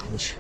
ماشي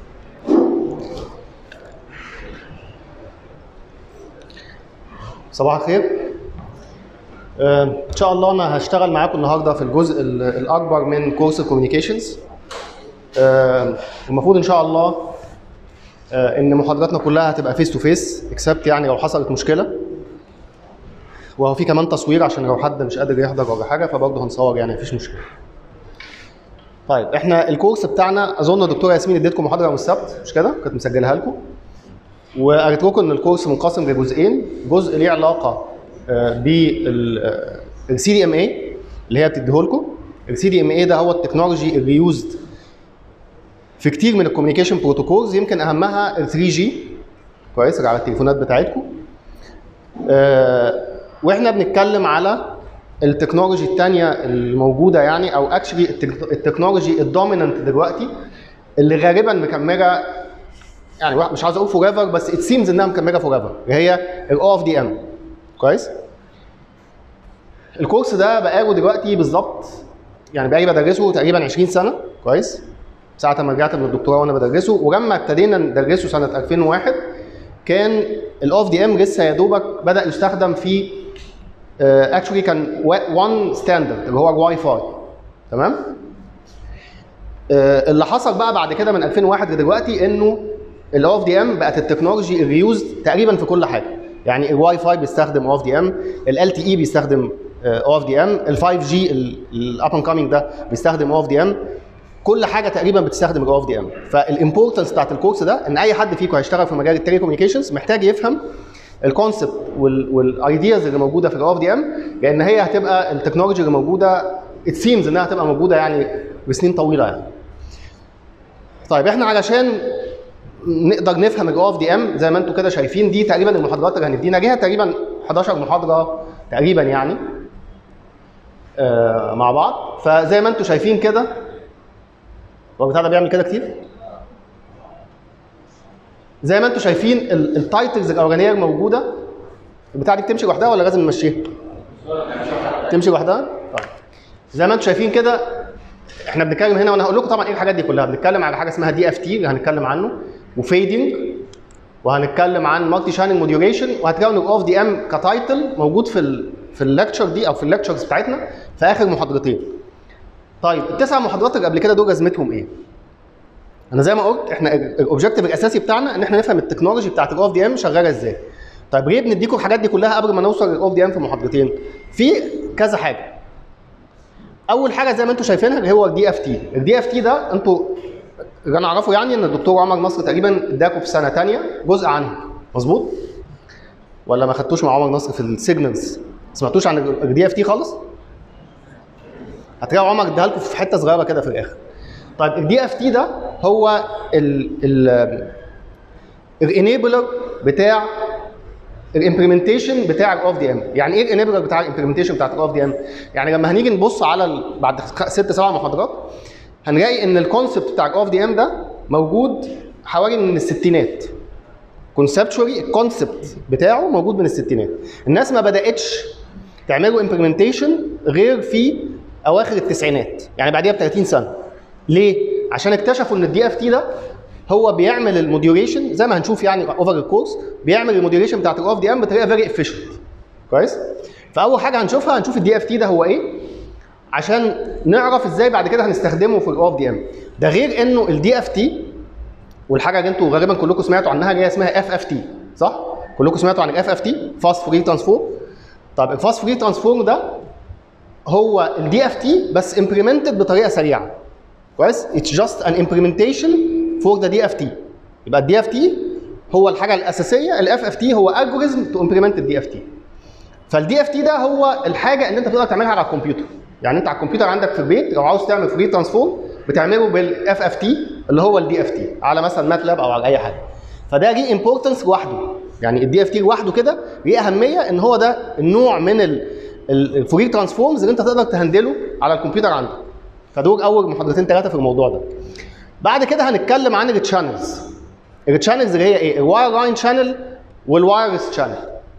صباح الخير آه، ان شاء الله انا هشتغل معاكم النهارده في الجزء ال- الاكبر من كورس الكوميونيكيشنز المفروض ان شاء الله آه، ان محاضراتنا كلها هتبقى فيس تو فيس اكسبت يعني لو حصلت مشكله وهو في كمان تصوير عشان لو حد مش قادر يحضر ولا حاجه فبرضه هنصور يعني مفيش مشكله طيب احنا الكورس بتاعنا اظن الدكتوره ياسمين اديتكم محاضره يوم السبت مش كده كانت مسجلها لكم وقالت لكم ان الكورس منقسم لجزئين جزء ليه علاقه بالسي دي ام اي اللي هي بتديه لكم السي دي ام اي ده هو التكنولوجي اللي يوزد في كتير من الكوميونيكيشن بروتوكولز يمكن اهمها ال 3 جي كويس اللي على التليفونات بتاعتكم آه، واحنا بنتكلم على التكنولوجي الثانيه الموجوده يعني او اكشلي التكنولوجي الدوميننت دلوقتي اللي غالبا مكمله يعني واحد- مش عاوز اقول فور ايفر بس ات سيمز انها مكمله فور ايفر اللي هي الاو اف دي ام كويس الكورس ده بقاله دلوقتي بالظبط يعني بقالي بدرسه تقريبا 20 سنه كويس ساعه ما رجعت من الدكتوراه وانا بدرسه ولما ابتدينا ندرسه سنه 2001 كان الاو اف دي ام لسه يا دوبك بدا يستخدم في اكشولي كان وان ستاندرد اللي هو الواي فاي تمام آه، اللي حصل بقى بعد كده من 2001 لدلوقتي انه الاو اف دي ام بقت التكنولوجي اللي يوزد تقريبا في كل حاجه يعني الواي فاي بيستخدم او اف دي ام ال تي اي بيستخدم او اف دي ام ال 5 جي الاب اند كامينج ده بيستخدم او اف دي ام كل حاجه تقريبا بتستخدم الاو اف دي ام فالامبورتنس بتاعت الكورس ده ان اي حد فيكم هيشتغل في مجال التلي كوميونيكيشنز محتاج يفهم الكونسبت والايدياز اللي موجوده في الاو اف دي ام لان هي هتبقى التكنولوجي اللي موجوده ات سيمز انها هتبقى موجوده يعني بسنين طويله يعني طيب احنا علشان نقدر نفهم الاو اف دي ام زي ما انتم كده شايفين دي تقريبا المحاضرات اللي هندينا ليها تقريبا 11 محاضره تقريبا يعني آه مع بعض فزي ما انتم شايفين كده هو البتاع ده بيعمل كده كتير زي ما انتم شايفين ال- التايتلز الاولانيه الموجوده البتاع دي بتمشي لوحدها ولا لازم نمشيها؟ تمشي لوحدها؟ طيب زي ما انتم شايفين كده احنا بنتكلم هنا وانا هقول لكم طبعا ايه الحاجات دي كلها بنتكلم على حاجه اسمها دي اف تي اللي هنتكلم عنه وفيدنج وهنتكلم عن مالتي شانل موديوليشن وهتلاقوا ان الاوف دي ام كتايتل موجود في ال في الليكتشر دي او في الليكتشرز بتاعتنا في اخر محاضرتين. طيب التسع محاضرات اللي قبل كده دول لازمتهم ايه؟ انا زي ما قلت احنا الاوبجيكتيف الاساسي بتاعنا ان احنا نفهم التكنولوجي بتاعت الاوف دي ام شغاله ازاي. طيب ليه بنديكم الحاجات دي كلها قبل ما نوصل للاوف دي ام في محاضرتين؟ في كذا حاجه. اول حاجه زي ما انتم شايفينها اللي هو الدي اف تي الدي اف تي ده انتوا اللي انا اعرفه يعني ان الدكتور عمر نصر تقريبا اداكم في سنه ثانيه جزء عنه مظبوط ولا ما خدتوش مع عمر نصر في السيجنالز ما سمعتوش عن الدي اف تي خالص هتلاقوا عمر اداها لكم في حته صغيره كده في الاخر طيب الدي اف تي ده هو ال ال الانيبلر بتاع الامبلمنتيشن بتاع الاوف دي ام يعني ايه الانيبلر بتاع الامبلمنتيشن بتاعت الاوف دي ام يعني لما هنيجي نبص على ال... بعد خ- ست سبع محاضرات هنلاقي ان الكونسبت بتاع الاوف دي ام ده موجود حوالي من الستينات كونسبشوالي الكونسبت بتاعه موجود من الستينات الناس ما بداتش تعملوا امبلمنتيشن غير في اواخر التسعينات يعني بعديها ب 30 سنه ليه عشان اكتشفوا ان الدي اف تي ده هو بيعمل الموديوليشن زي ما هنشوف يعني اوفر الكورس بيعمل الموديوليشن بتاعت الاوف دي ام بطريقه فيري افيشنت كويس فاول حاجه هنشوفها هنشوف الدي اف تي ده هو ايه عشان نعرف ازاي بعد كده هنستخدمه في الاوف دي ام ده غير انه الدي اف تي والحاجه اللي انتوا غالبا كلكم سمعتوا عنها اللي هي اسمها اف اف تي صح كلكم سمعتوا عن الاف اف تي فاست فوري ترانسفورم طب الفاست فوري ترانسفورم ده هو الدي اف تي بس امبلمنتد بطريقه سريعه كويس اتس جاست ان امبلمنتيشن فور ذا دي اف تي يبقى الدي اف تي هو الحاجه الاساسيه الاف اف تي هو الجوريزم تو امبلمنت الدي اف تي فالدي اف تي ده هو الحاجه اللي انت تقدر تعملها على الكمبيوتر يعني انت على الكمبيوتر عندك في البيت لو عاوز تعمل فري ترانسفورم بتعمله بالاف اف تي اللي هو الدي اف تي على مثلا ماتلاب او على اي حاجه فده ليه امبورتنس لوحده يعني الدي اف تي لوحده كده ليه اهميه ان هو ده النوع من الفري ترانسفورمز اللي انت تقدر تهندله على الكمبيوتر عندك فدول اول محاضرتين ثلاثه في الموضوع ده بعد كده هنتكلم عن التشانلز التشانلز اللي هي ايه الواير لاين شانل والوايرلس شانل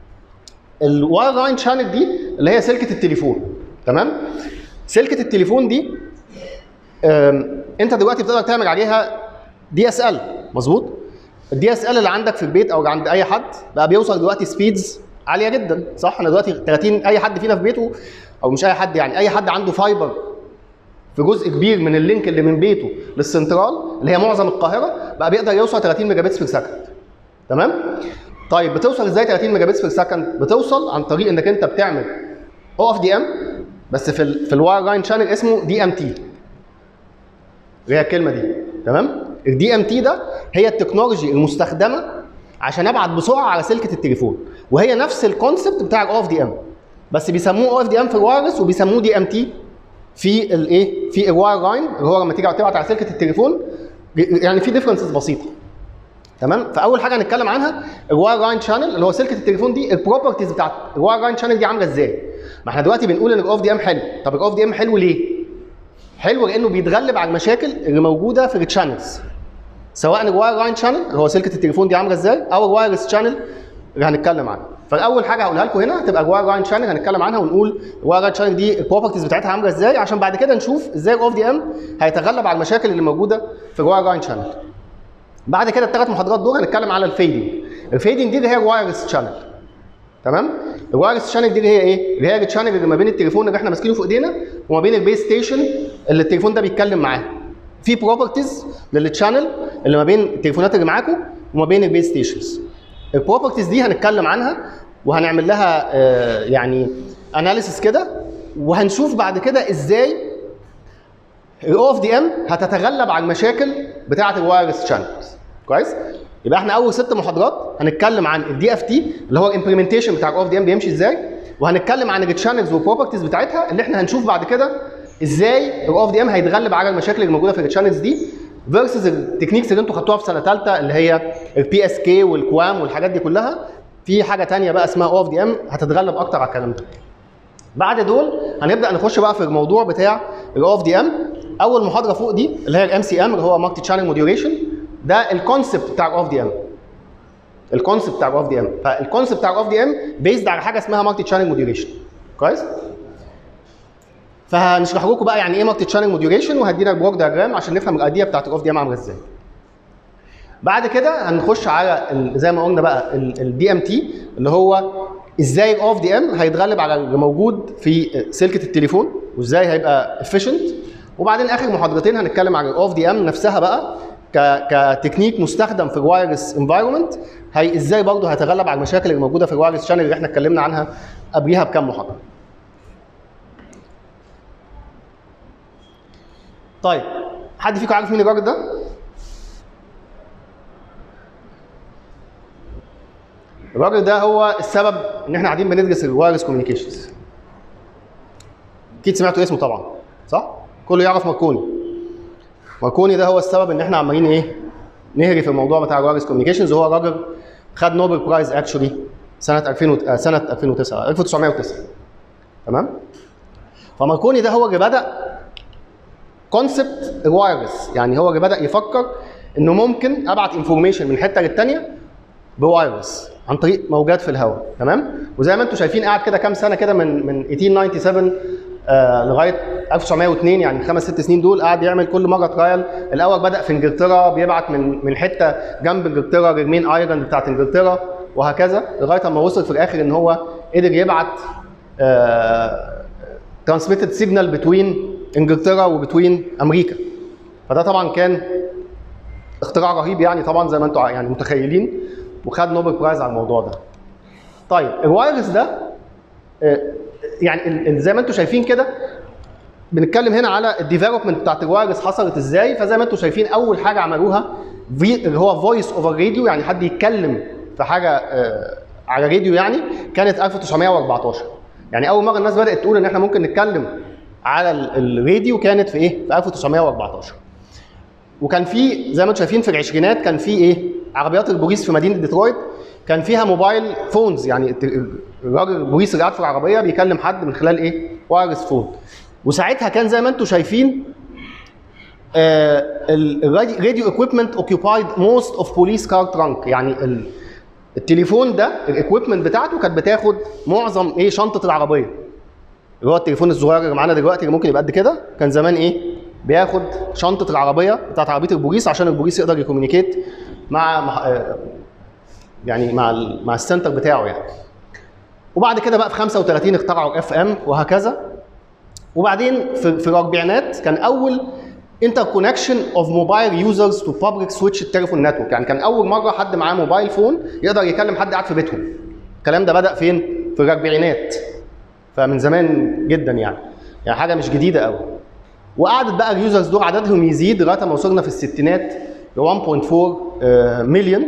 الواير لاين شانل دي اللي هي سلكه التليفون تمام سلكه التليفون دي أم، انت دلوقتي بتقدر تعمل عليها دي اس ال مظبوط الدي اس ال اللي عندك في البيت او عند اي حد بقى بيوصل دلوقتي سبيدز عاليه جدا صح انا دلوقتي 30 اي حد فينا في بيته او مش اي حد يعني اي حد عنده فايبر في جزء كبير من اللينك اللي من بيته للسنترال اللي هي معظم القاهره بقى بيقدر يوصل 30 ميجا بتس بير سكند تمام طيب بتوصل ازاي 30 ميجا بتس بير سكند بتوصل عن طريق انك انت بتعمل او اف دي ام بس في ال في الواير لاين شانل اسمه دي ام تي اللي هي الكلمه دي تمام الدي ام تي ده هي التكنولوجي المستخدمه عشان ابعت بسرعه على سلكه التليفون وهي نفس الكونسبت بتاع الاو اف دي ام بس بيسموه او اف دي ام في الوايرلس وبيسموه دي ام تي في الايه في الواير لاين اللي هو لما تيجي تبعت على سلكه التليفون يعني في ديفرنسز بسيطه تمام فاول حاجه هنتكلم عنها الواير لاين شانل اللي هو سلكه التليفون دي البروبرتيز بتاعت الواير لاين شانل دي عامله ازاي ما احنا دلوقتي بنقول ان الاوف دي ام حلو طب الاوف دي ام حلو ليه حلو لانه بيتغلب على المشاكل اللي موجوده في التشانلز سواء الواير لاين شانل اللي هو سلكه التليفون دي عامله ازاي او الوايرلس شانل اللي هنتكلم عنها فالاول حاجه هقولها لكم هنا هتبقى الواير لاين شانل هنتكلم عنها ونقول الواير لاين شانل دي البروبرتيز بتاعتها عامله ازاي عشان بعد كده نشوف ازاي الاوف دي ام هيتغلب على المشاكل اللي موجوده في الواير لاين شانل بعد كده الثلاث محاضرات دول هنتكلم على الفيدنج الفيدنج دي اللي هي الوايرلس شانل تمام الوايرلس شانل دي اللي هي ايه اللي هي الشانل اللي ما بين التليفون اللي احنا ماسكينه في ايدينا وما بين البيس ستيشن اللي التليفون ده بيتكلم معاه في بروبرتيز للتشانل اللي ما بين التليفونات اللي معاكم وما بين البيس ستيشنز البروبرتيز دي هنتكلم عنها وهنعمل لها آه يعني اناليسيس كده وهنشوف بعد كده ازاي الاو اف دي ام هتتغلب على المشاكل بتاعه الوايرلس شانلز كويس يبقى احنا اول ست محاضرات هنتكلم عن الدي اف تي اللي هو الامبلمنتيشن بتاع الاو اف دي ام بيمشي ازاي وهنتكلم عن التشانلز والبروبرتيز بتاعتها اللي احنا هنشوف بعد كده ازاي الاو اف دي ام هيتغلب على المشاكل اللي موجوده في التشانلز دي فيرسز التكنيكس اللي انتوا خدتوها في سنه ثالثه اللي هي البي اس كي والكوام والحاجات دي كلها في حاجه ثانيه بقى اسمها او اف دي ام هتتغلب اكتر على الكلام ده بعد دول هنبدا نخش بقى في الموضوع بتاع الاو اف دي ام اول محاضره فوق دي اللي هي الام سي ام اللي هو مالتي تشانل موديوليشن ده الكونسبت بتاع الاو اف دي ام الكونسبت بتاع الاو اف دي ام فالكونسبت بتاع الاو اف دي ام بيزد على حاجه اسمها مالتي تشانل موديوليشن كويس فهنشرح لكم بقى يعني ايه مالتي تشانل موديوليشن وهدينا البلوك دياجرام عشان نفهم الايديا بتاعت الاوف دي ام عامله ازاي بعد كده هنخش على زي ما قلنا بقى الدي ام تي اللي هو ازاي الاوف دي ام هيتغلب على اللي موجود في سلكه التليفون وازاي هيبقى افيشنت وبعدين اخر محاضرتين هنتكلم عن الاوف دي ام نفسها بقى ك كتكنيك مستخدم في الوايرلس انفايرمنت هي ازاي برضه هيتغلب على المشاكل اللي موجوده في الوايرلس شانل اللي احنا اتكلمنا عنها قبليها بكام محاضره طيب حد فيكم عارف مين الراجل ده؟ الراجل ده هو السبب ان احنا قاعدين بندرس الوايرلس كوميونيكيشنز. اكيد سمعتوا اسمه طبعا صح؟ كله يعرف ماركوني. ماركوني ده هو السبب ان احنا عمالين ايه؟ نهري في الموضوع بتاع الوايرلس كوميونيكيشنز وهو راجل خد نوبل برايز اكشولي سنه 2000 سنه 2009 1909 تمام؟ فماركوني ده هو اللي بدا كونسبت الوايرلس يعني هو اللي بدا يفكر انه ممكن ابعت انفورميشن من حته للتانيه بوايرلس عن طريق موجات في الهواء تمام وزي ما انتم شايفين قاعد كده كام سنه كده من من 1897 آه لغايه 1902 يعني خمس ست سنين دول قاعد يعمل كل مره ترايل الاول بدا في انجلترا بيبعت من من حته جنب انجلترا للمين ايلاند بتاعت انجلترا وهكذا لغايه ما وصل في الاخر ان هو قدر يبعت ترانسميتد سيجنال بتوين انجلترا وبتوين امريكا فده طبعا كان اختراع رهيب يعني طبعا زي ما انتم يعني متخيلين وخد نوبل برايز على الموضوع ده طيب الوايرلس ده يعني زي ما انتم شايفين كده بنتكلم هنا على الديفلوبمنت بتاعت الوايرلس حصلت ازاي فزي ما انتم شايفين اول حاجه عملوها اللي هو فويس اوفر راديو يعني حد يتكلم في حاجه على راديو يعني كانت 1914 يعني اول مره الناس بدات تقول ان احنا ممكن نتكلم على الراديو كانت في ايه؟ في 1914 وكان في زي ما انتم شايفين في العشرينات كان في ايه؟ عربيات البوليس في مدينه ديترويت كان فيها موبايل فونز يعني الراجل البوليس اللي قاعد في العربيه بيكلم حد من خلال ايه؟ وايرلس فون وساعتها كان زي ما انتم شايفين الراديو اكويبمنت اوكيوبايد موست اوف بوليس كار ترانك يعني التليفون ده الاكويبمنت بتاعته كانت بتاخد معظم ايه شنطه العربيه اللي هو التليفون الصغير اللي معانا دلوقتي اللي ممكن يبقى قد كده كان زمان ايه بياخد شنطه العربيه بتاعت عربيه البوليس عشان البوليس يقدر يكومينيكيت مع مع- آه، يعني مع ال- مع السنتر بتاعه يعني وبعد كده بقى في 35 اخترعوا اف ام وهكذا وبعدين في, في الاربعينات كان اول انتر كونكشن اوف موبايل يوزرز تو بابليك سويتش التليفون نتورك يعني كان اول مره حد معاه موبايل فون يقدر يكلم حد قاعد في بيتهم الكلام ده بدا فين في الاربعينات فمن زمان جدا يعني يعني حاجه مش جديده قوي وقعدت بقى اليوزرز دول عددهم يزيد لغايه ما وصلنا في الستينات ل 1.4 آه، مليون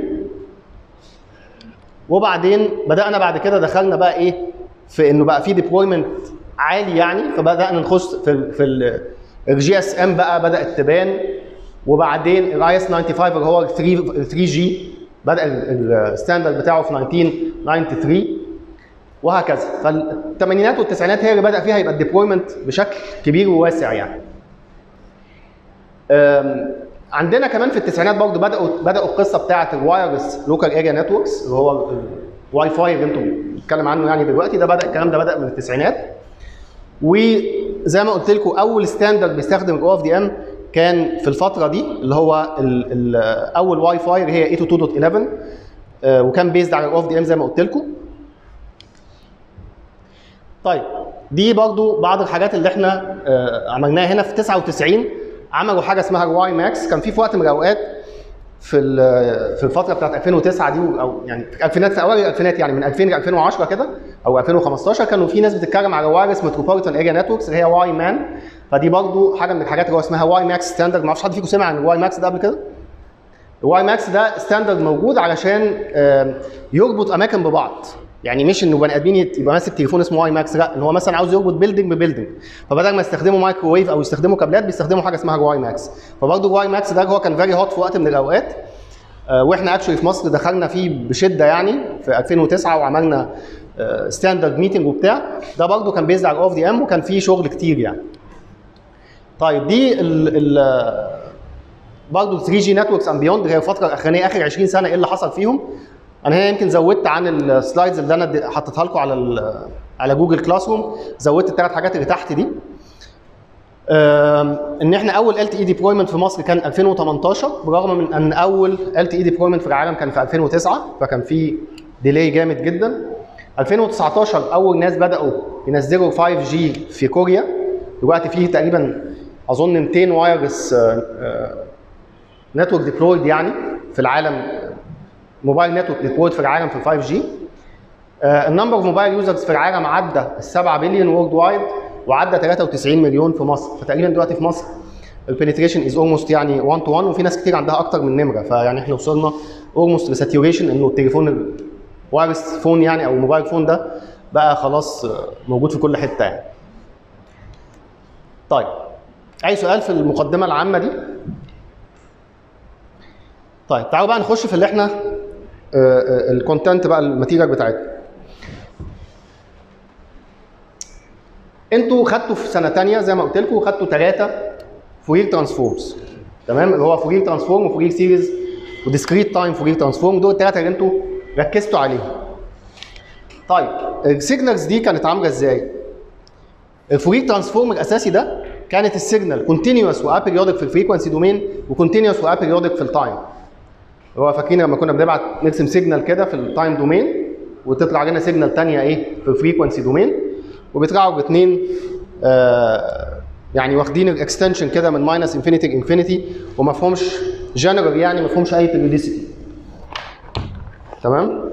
وبعدين بدانا بعد كده دخلنا بقى ايه في انه بقى في ديبلويمنت عالي يعني فبدانا نخش في في الجي اس ام بقى بدات تبان وبعدين الاي اس 95 اللي هو 3 3 جي بدا الستاندرد بتاعه في 1993 وهكذا فالثمانينات والتسعينات هي اللي بدا فيها يبقى الديبلويمنت بشكل كبير وواسع يعني أم، عندنا كمان في التسعينات برضه بداوا بداوا القصه بتاعه الوايرلس لوكال اريا نتوركس اللي هو الواي فاي اللي انتم بنتكلم عنه يعني دلوقتي ده بدا الكلام ده بدا من التسعينات وزي ما قلت لكم اول ستاندرد بيستخدم الاو اف دي ام كان في الفتره دي اللي هو ال ال اول واي فاي اللي هي 802.11 آه، وكان بيزد على الاو اف دي ام زي ما قلت لكم طيب دي برضو بعض الحاجات اللي احنا آه، عملناها هنا في 99 عملوا حاجه اسمها الواي ماكس كان في في وقت من الاوقات في ال- في الفتره بتاعت 2009 دي او يعني في الالفينات في اوائل الالفينات يعني من 2000 ل 2010 كده او 2015 كانوا في ناس بتتكلم على وايرلس متروبوليتان اريا نتوركس اللي هي واي مان فدي برضو حاجه من الحاجات اللي هو اسمها واي ماكس ستاندرد ما اعرفش حد فيكم سمع عن الواي ماكس ده قبل كده؟ الواي ماكس ده ستاندرد موجود علشان آم، يربط اماكن ببعض يعني مش انه بني ادمين يت- يبقى ماسك تليفون اسمه واي ماكس لا ان هو مثلا عاوز يربط بيلدنج ببيلدنج فبدل ما يستخدموا مايكروويف او يستخدموا كابلات بيستخدموا حاجه اسمها واي ماكس فبرضه الواي ماكس ده هو كان فيري هوت في وقت من الاوقات آه، واحنا اكشولي في مصر دخلنا فيه بشده يعني في 2009 وعملنا ستاندرد ميتنج وبتاع ده برضه كان بيزد على الاوف دي ام وكان فيه شغل كتير يعني طيب دي ال ال برضه 3 جي نتوركس اند بيوند اللي هي الفتره الاخرانيه اخر 20 سنه ايه اللي حصل فيهم انا هنا يمكن زودت عن السلايدز اللي انا ادي- حطيتها لكم على ال- على جوجل كلاس روم زودت الثلاث حاجات اللي تحت دي آم، ان احنا اول ال تي اي ديبلويمنت في مصر كان 2018 برغم من ان اول ال تي اي ديبلويمنت في العالم كان في 2009 فكان في ديلي جامد جدا 2019 اول ناس بداوا ينزلوا 5 جي في كوريا دلوقتي فيه تقريبا اظن 200 وايرلس نتورك ديبلويد يعني في العالم موبايل نتورك ديبلويد في العالم في 5 جي النمبر اوف موبايل يوزرز في العالم عدى ال 7 بليون وورلد وايد وعدى 93 مليون في مصر فتقريبا دلوقتي في مصر البنتريشن از اولموست يعني 1 تو 1 وفي ناس كتير عندها اكتر من نمره فيعني احنا وصلنا اولموست لساتيوريشن انه التليفون الوايرلس فون يعني او الموبايل فون ده بقى خلاص آه، موجود في كل حته يعني. طيب اي سؤال في المقدمه العامه دي؟ طيب تعالوا بقى نخش في اللي احنا الكونتنت بقى الماتيريال بتاعتنا. انتوا خدتوا في سنه ثانيه زي ما قلت لكم خدتوا ثلاثه فورير ترانسفورمز تمام اللي هو فورير ترانسفورم وفورير سيريز وديسكريت تايم فورير ترانسفورم دول الثلاثه اللي انتوا ركزتوا عليهم. طيب السيجنالز دي كانت عامله ازاي؟ الفورير ترانسفورم الاساسي ده كانت السيجنال كونتينوس وابيريودك في الفريكونسي دومين وكونتينوس وابيريودك في التايم. هو فاكرين لما كنا بنبعت نرسم سيجنال كده في التايم دومين وتطلع لنا سيجنال ثانيه ايه في الفريكونسي دومين وبيطلعوا الاثنين آه يعني واخدين الاكستنشن كده من ماينس انفينيتي لانفينيتي وما فيهمش جنرال يعني ما فيهمش اي بيريوديسيتي تمام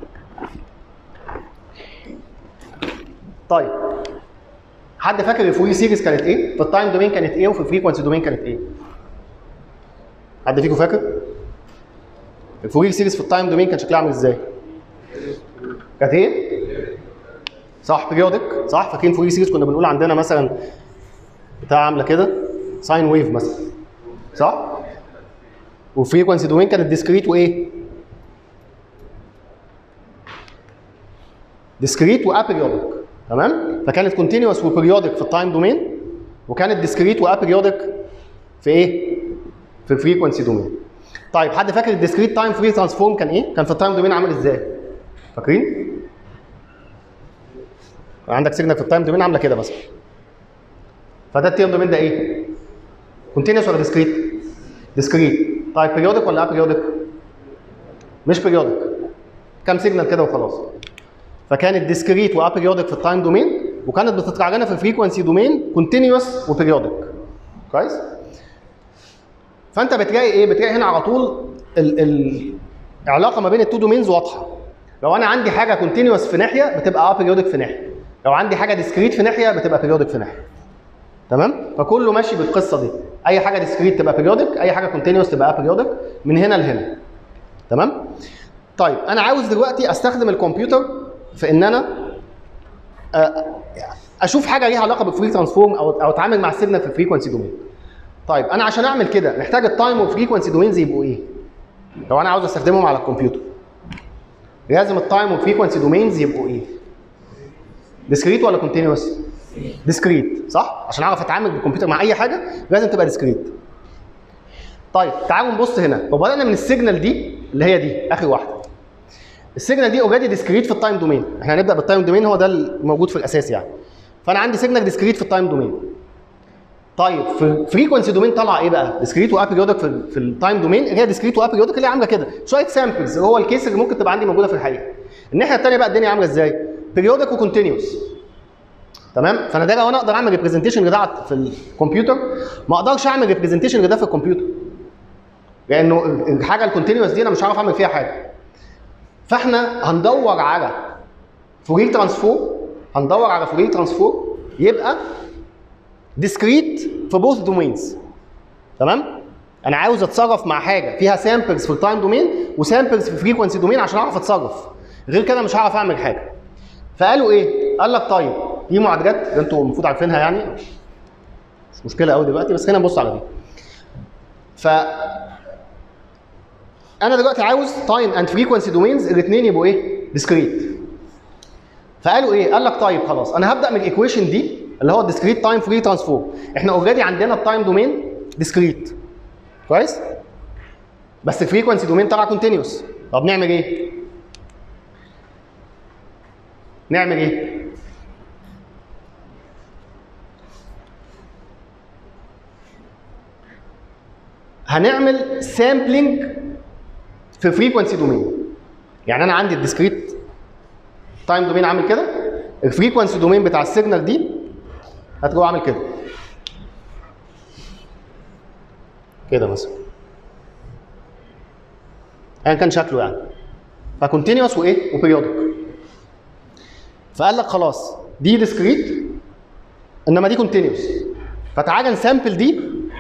طيب حد فاكر الفوري سيريز كانت ايه؟ في التايم دومين كانت ايه وفي الفريكونسي دومين كانت ايه؟ حد فيكم فاكر؟ الفوري سيريز في التايم دومين كان شكلها عامل ازاي؟ كانت ايه؟ صح بيريودك صح فاكرين فوري سيريز كنا بنقول عندنا مثلا بتاع عامله كده ساين ويف مثلا صح؟ والفريكونسي دومين كانت ديسكريت وايه؟ ديسكريت وابيريودك تمام؟ فكانت كونتينوس وبيريودك في التايم دومين وكانت ديسكريت وابيريودك في ايه؟ في الفريكونسي دومين. طيب حد فاكر الديسكريت تايم فري ترانسفورم كان ايه؟ كان في التايم دومين عامل ازاي؟ فاكرين؟ عندك سيجنال في التايم دومين عامله كده مثلا. فده التايم دومين ده ايه؟ كونتينوس ولا ديسكريت؟ ديسكريت طيب بيريودك ولا ابيريودك؟ مش بيريودك كام سيجنال كده وخلاص فكانت ديسكريت وابيريودك في التايم دومين وكانت بتطلع لنا في الفريكونسي دومين كونتينوس وبيريودك كويس؟ فانت بتلاقي ايه؟ بتلاقي هنا على طول ال ال العلاقه ما بين التو دومينز واضحه لو انا عندي حاجه كونتينوس في ناحيه بتبقى ابيريودك في ناحيه لو عندي حاجه ديسكريت في ناحيه بتبقى بيريودك في ناحيه تمام فكله ماشي بالقصه دي اي حاجه ديسكريت تبقى بيريودك اي حاجه كونتينوس تبقى ابيريودك من هنا لهنا تمام طيب انا عاوز دلوقتي استخدم الكمبيوتر في ان انا آه، اشوف حاجه ليها علاقه بالفري ترانسفورم او او اتعامل مع السيجنال في الفريكونسي دومين طيب انا عشان اعمل كده محتاج التايم والفريكونسي دومينز يبقوا ايه لو انا عاوز استخدمهم على الكمبيوتر لازم التايم والفريكونسي دومينز يبقوا ايه ديسكريت ولا كونتينوس ديسكريت صح عشان اعرف اتعامل بالكمبيوتر مع اي حاجه لازم تبقى ديسكريت طيب تعالوا نبص هنا لو بدانا من السيجنال دي اللي هي دي اخر واحده السيجنال دي اوريدي ديسكريت في التايم دومين احنا هنبدا بالتايم دومين هو ده الموجود في الاساس يعني فانا عندي سيجنال ديسكريت في التايم دومين طيب في الفريكونسي دومين طلع ايه بقى؟ ديسكريت وابيريودك في, ال- في التايم دومين اللي هي ديسكريت وابيريودك اللي هي عامله كده شويه سامبلز هو الكيس اللي ممكن تبقى عندي موجوده في الحقيقه الناحيه الثانيه بقى الدنيا عامله ازاي؟ بيريودك وكونتينوس تمام فانا ده لو انا اقدر اعمل ريبريزنتيشن لده في الكمبيوتر ما اقدرش اعمل ريبريزنتيشن لده في الكمبيوتر لانه الحاجه الكونتينوس دي انا مش هعرف اعمل فيها حاجه فاحنا هندور على فورير ترانسفورم هندور على فورير ترانسفورم يبقى ديسكريت في بوث دومينز تمام انا عاوز اتصرف مع حاجه فيها سامبلز في التايم دومين وسامبلز في فريكونسي دومين عشان اعرف اتصرف غير كده مش هعرف اعمل حاجه فقالوا ايه قال لك طيب دي معادلات ده انتوا المفروض عارفينها يعني مش مشكله قوي دلوقتي بس خلينا نبص على دي ف انا دلوقتي عاوز تايم اند فريكونسي دومينز الاثنين يبقوا ايه ديسكريت فقالوا ايه قال لك طيب خلاص انا هبدا من الايكويشن دي اللي هو الديسكريت تايم فري ترانسفورم احنا اوريدي عندنا التايم دومين ديسكريت كويس بس الفريكونسي دومين طلع كونتينوس طب نعمل ايه نعمل ايه هنعمل سامبلنج في فريكونسي دومين يعني انا عندي الديسكريت تايم دومين عامل كده الفريكونسي دومين بتاع السيجنال دي هتجو عامل كده كده مثلا ايا كان شكله يعني فكونتينوس وايه وبيريودك فقال لك خلاص دي ديسكريت انما دي كونتينوس فتعالى نسامبل دي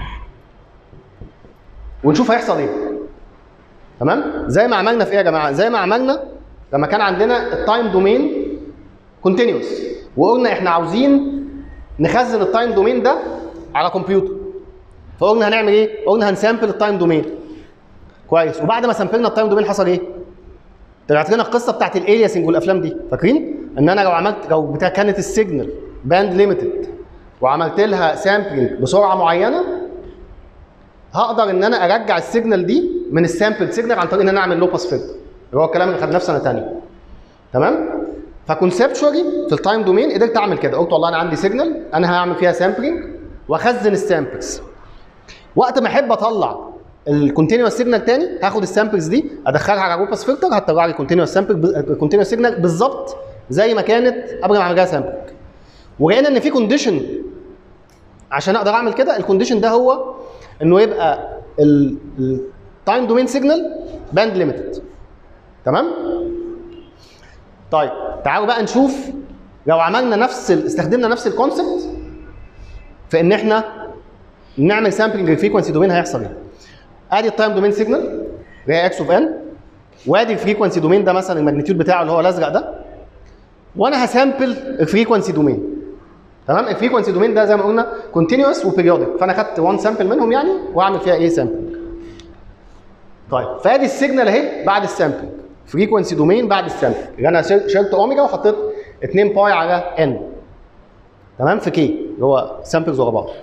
ونشوف هيحصل ايه تمام زي ما عملنا في ايه يا جماعه زي ما عملنا لما كان عندنا التايم دومين كونتينوس وقلنا احنا عاوزين نخزن التايم دومين ده على كمبيوتر فقلنا هنعمل ايه قلنا هنسامبل التايم دومين كويس وبعد ما سامبلنا التايم دومين حصل ايه طلعت لنا القصه بتاعت الالياسنج والافلام دي فاكرين ان انا لو عملت لو بتاع كانت السيجنال باند ليميتد وعملت لها سامبلنج بسرعه معينه هقدر ان انا ارجع السيجنال دي من السامبل سيجنال عن طريق ان انا اعمل لو باس فلتر اللي هو الكلام اللي خدناه في سنه ثانيه تمام فكونسبشوالي في التايم دومين قدرت اعمل كده قلت والله انا عندي سيجنال انا هعمل فيها سامبلنج واخزن السامبلز وقت ما احب اطلع الكونتينوس سيجنال تاني هاخد السامبلز دي ادخلها على روباس فلتر هتطلع لي كونتينوس سامبل كونتينوس سيجنال بالظبط زي ما كانت قبل ما اعمل لها سامبلنج ولقينا ان في كونديشن عشان اقدر اعمل كده الكونديشن ده هو انه يبقى التايم دومين سيجنال باند ليميتد تمام طيب تعالوا بقى نشوف لو عملنا نفس ال... استخدمنا نفس الكونسبت في ان احنا نعمل سامبلنج للفريكونسي دومين هيحصل ايه ادي التايم دومين سيجنال اللي هي اكس اوف ان وادي الفريكونسي دومين ده مثلا الماجنتيود بتاعه اللي هو الازرق ده وانا هسامبل الفريكونسي دومين تمام الفريكونسي دومين ده زي ما قلنا كونتينوس وبيريودك فانا خدت وان سامبل منهم يعني واعمل فيها ايه سامبلنج طيب فادي السيجنال اهي بعد السامبلنج فريكونسي دومين بعد السامبلنج اللي انا شل- شلت اوميجا وحطيت 2 باي على ان تمام في كي اللي هو سامبلز ورا بعض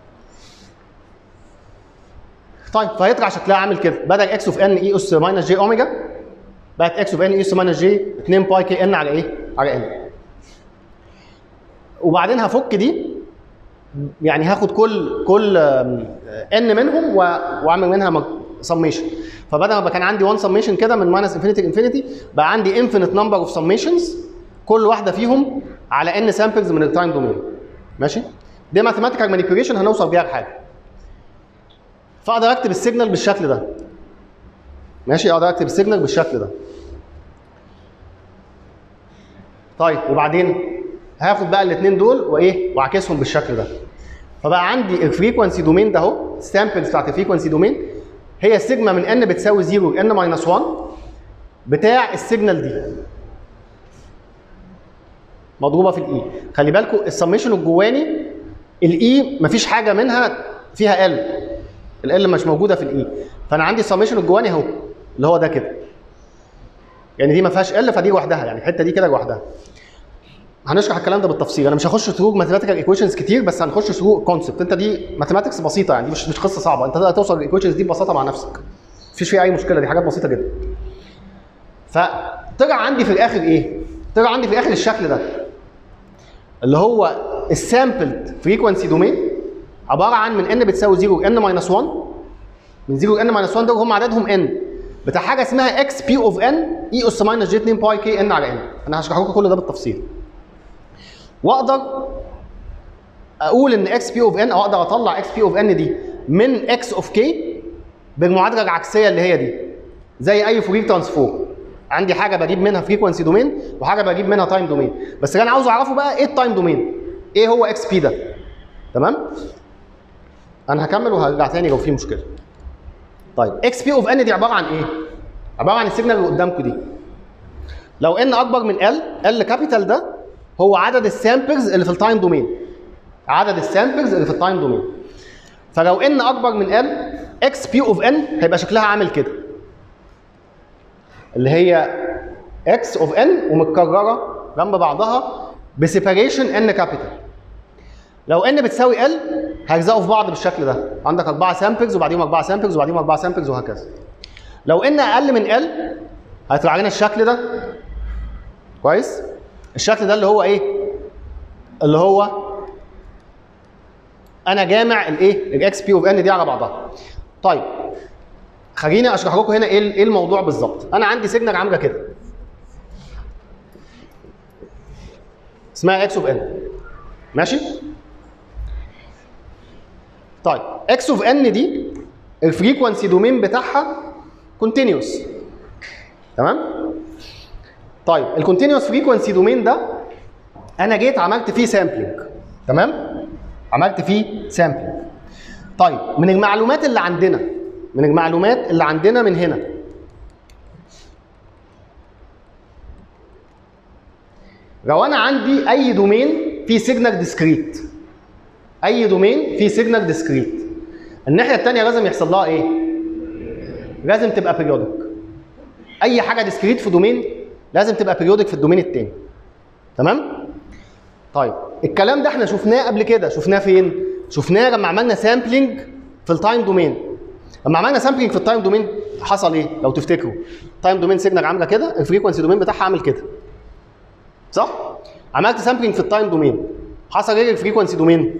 طيب فهيطلع شكلها عامل كده بدل اكس اوف ان اي اس ماينس جي اوميجا بقت اكس اوف ان اي اس ماينس جي 2 باي كي ان على ايه؟ على ان وبعدين هفك دي يعني هاخد كل كل ان منهم و- واعمل منها سميشن فبدل ما كان عندي 1 سميشن كده من ماينس انفينيتي لانفينيتي بقى عندي انفينيت نمبر اوف سميشنز كل واحده فيهم على ان سامبلز من التايم دومين ماشي دي ماثيماتيكال مانيبيوليشن هنوصل بيها لحاجه فاقدر اكتب السيجنال بالشكل ده ماشي اقدر اكتب السيجنال بالشكل ده طيب وبعدين هاخد بقى الاثنين دول وايه واعكسهم بالشكل ده فبقى عندي الفريكونسي دومين ده اهو السامبلز بتاعت الفريكونسي دومين هي السيجما من ان بتساوي 0 ل ان ماينس 1 بتاع السيجنال دي مضروبه في الاي خلي بالكم السميشن الجواني الاي مفيش حاجه منها فيها ال ال مش موجوده في الاي فانا عندي السميشن الجواني اهو اللي هو ده كده يعني دي ما فيهاش ال فدي لوحدها يعني الحته دي كده لوحدها هنشرح الكلام ده بالتفصيل انا مش هخش ثرو ماثيماتيكال ايكويشنز كتير بس هنخش ثرو كونسبت انت دي ماثيماتكس بسيطه يعني دي مش مش قصه صعبه انت تقدر توصل للايكويشنز دي ببساطه مع نفسك مفيش فيها اي مشكله دي حاجات بسيطه جدا فطلع عندي في الاخر ايه طلع عندي في الاخر الشكل ده اللي هو السامبلد فريكونسي دومين عباره عن من ان بتساوي 0 ل ان ماينس 1 من 0 ل ان ماينس 1 دول هم عددهم ان بتاع حاجه اسمها اكس بي اوف ان اي اس ماينس جي 2 باي كي ان على ان انا هشرح لكم كل ده بالتفصيل واقدر اقول ان اكس بي اوف ان او اقدر اطلع اكس بي اوف ان دي من اكس اوف كي بالمعادله العكسيه اللي هي دي زي اي فورير ترانسفورم عندي حاجه بجيب منها فريكونسي دومين وحاجه بجيب منها تايم دومين بس اللي انا عاوز اعرفه بقى ايه التايم دومين ايه هو اكس بي ده تمام انا هكمل وهرجع تاني لو في مشكله طيب اكس بي اوف ان دي عباره عن ايه عباره عن السيجنال اللي قدامكم دي لو ان اكبر من ال ال كابيتال ده هو عدد السامبلز اللي في التايم دومين عدد السامبلز اللي في التايم دومين فلو ان اكبر من ال اكس بي اوف ان هيبقى شكلها عامل كده اللي هي اكس اوف ان ومتكرره جنب بعضها بسيباريشن ان كابيتال لو ان بتساوي ال هيلزقوا في بعض بالشكل ده عندك اربعه سامبلز وبعديهم اربعه سامبلز وبعديهم اربعه سامبلز وهكذا لو ان اقل من ال هيطلع لنا الشكل ده كويس الشكل ده اللي هو ايه اللي هو انا جامع الايه الاكس بي اوف ان دي على بعضها طيب خليني اشرح لكم هنا ايه ايه الموضوع بالظبط انا عندي سيجنال عامله كده اسمها اكس اوف ان ماشي طيب اكس اوف ان دي الفريكونسي دومين بتاعها كونتينيوس تمام طيب الكونتينيوس فريكونسي دومين ده انا جيت عملت فيه سامبلنج تمام عملت فيه سامبلنج طيب من المعلومات اللي عندنا من المعلومات اللي عندنا من هنا لو انا عندي اي دومين فيه سيجنال ديسكريت اي دومين فيه سيجنال ديسكريت الناحيه الثانيه لازم يحصل لها ايه لازم تبقى بيريودك اي حاجه ديسكريت في دومين لازم تبقى بيريودك في الدومين الثاني تمام طيب الكلام ده احنا شفناه قبل كده شفناه فين شفناه لما عملنا سامبلنج في التايم دومين لما عملنا سامبلنج في التايم دومين حصل ايه لو تفتكروا تايم دومين سيجنال عامله كده الفريكونسي دومين بتاعها عامل كده صح عملت سامبلنج في التايم دومين حصل ايه الفريكونسي دومين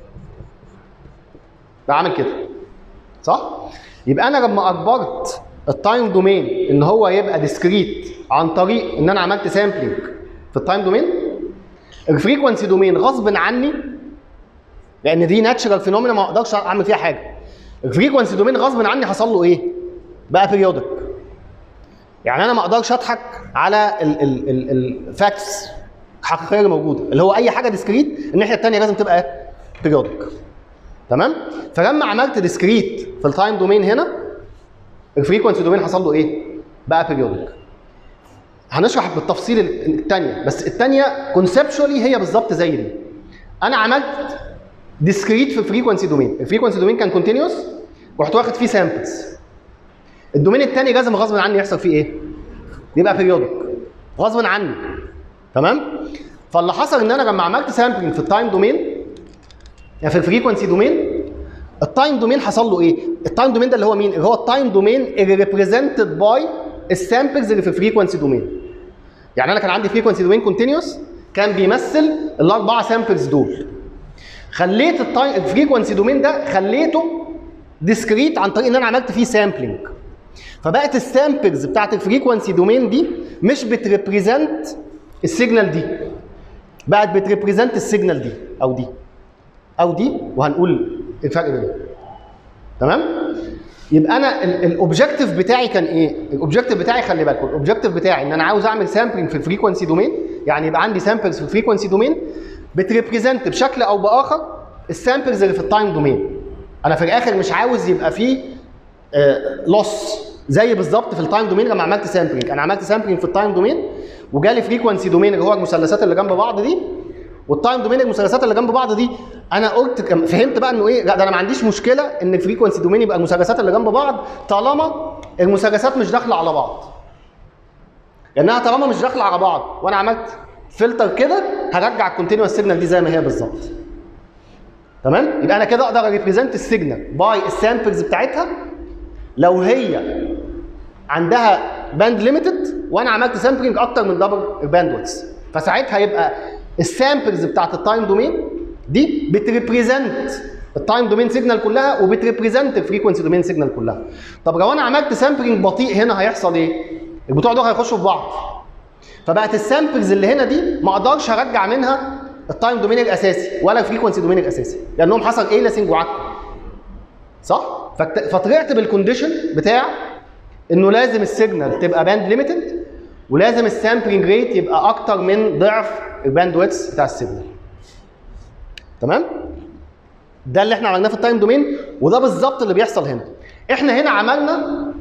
ده عامل كده صح يبقى انا لما اجبرت التايم دومين ان هو يبقى ديسكريت عن طريق ان انا عملت سامبلنج في التايم دومين الفريكونسي دومين غصب عني لان دي ناتشرال فينومينا ما اقدرش اعمل فيها حاجه الفريكونسي دومين غصب عني حصل له ايه بقى بيريودك يعني انا ما اقدرش اضحك على الفاكتس الحقيقيه اللي موجوده اللي هو اي حاجه ديسكريت الناحيه الثانيه لازم تبقى بيريودك تمام فلما عملت ديسكريت في التايم دومين هنا الفريكونسي دومين حصل له ايه بقى بيريودك هنشرح بالتفصيل الثانيه بس الثانيه كونسبشوالي هي بالظبط زي دي انا عملت ديسكريت في الفريكونسي دومين الفريكونسي دومين كان كونتينيوس رحت واخد فيه سامبلز الدومين الثاني لازم غصب عني يحصل فيه ايه يبقى بيريودك غصب عني تمام فاللي حصل ان انا لما عملت سامبلنج في التايم دومين يعني في الفريكونسي دومين التايم دومين حصل له ايه التايم دومين ده اللي هو مين اللي هو التايم دومين اللي ريبريزنتد باي السامبلز اللي في الفريكونسي دومين يعني انا كان عندي فريكونسي دومين كونتينيوس كان بيمثل الاربعه سامبلز دول خليت الفريكونسي دومين ده خليته ديسكريت عن طريق ان انا عملت فيه سامبلنج فبقت السامبلز بتاعت الفريكونسي دومين دي مش بتريبريزنت السيجنال دي بقت بتريبريزنت السيجنال دي او دي او دي وهنقول الفرق بينهم تمام يبقى انا الاوبجيكتيف بتاعي كان ايه الاوبجيكتيف بتاعي خلي بالكم الاوبجيكتيف بتاعي ان انا عاوز اعمل سامبلنج في الفريكونسي دومين يعني يبقى عندي سامبلز في الفريكونسي دومين بتريبريزنت بشكل او باخر السامبلز اللي في التايم دومين انا في الاخر مش عاوز يبقى فيه لوس زي بالظبط في التايم دومين لما عملت سامبلنج انا عملت سامبلنج في التايم دومين وجالي فريكونسي دومين اللي هو المثلثات اللي جنب بعض دي والتايم دومين المثلثات اللي جنب بعض دي انا قلت كم- فهمت بقى انه ايه لا ده انا ما عنديش مشكله ان الفريكونسي دومين يبقى المثلثات اللي جنب بعض طالما المثلثات مش داخله على بعض لانها طالما مش داخله على بعض وانا عملت فلتر كده هرجع الكونتينوس سيجنال دي زي ما هي بالظبط تمام يبقى انا كده اقدر اريبريزنت السيجنال باي السامبلز بتاعتها لو هي عندها باند ليميتد وانا عملت سامبلنج اكتر من دبل الباندويث فساعتها يبقى السامبلز بتاعت التايم دومين دي بتريبريزنت التايم دومين سيجنال كلها وبتريبريزنت الفريكونسي دومين سيجنال كلها طب لو انا عملت سامبلنج بطيء هنا هيحصل ايه البتوع دول هيخشوا في بعض فبقت السامبلز اللي هنا دي ما اقدرش ارجع منها التايم دومين الاساسي ولا الفريكونسي دومين الاساسي لانهم حصل ايه لاسنج وعكم صح فت- فطلعت بالكونديشن بتاع انه لازم السيجنال تبقى باند ليميتد ولازم السامبلنج ريت يبقى اكتر من ضعف الباند ويتس بتاع السيجنال تمام ده اللي احنا عملناه في التايم دومين وده بالظبط اللي بيحصل هنا احنا هنا عملنا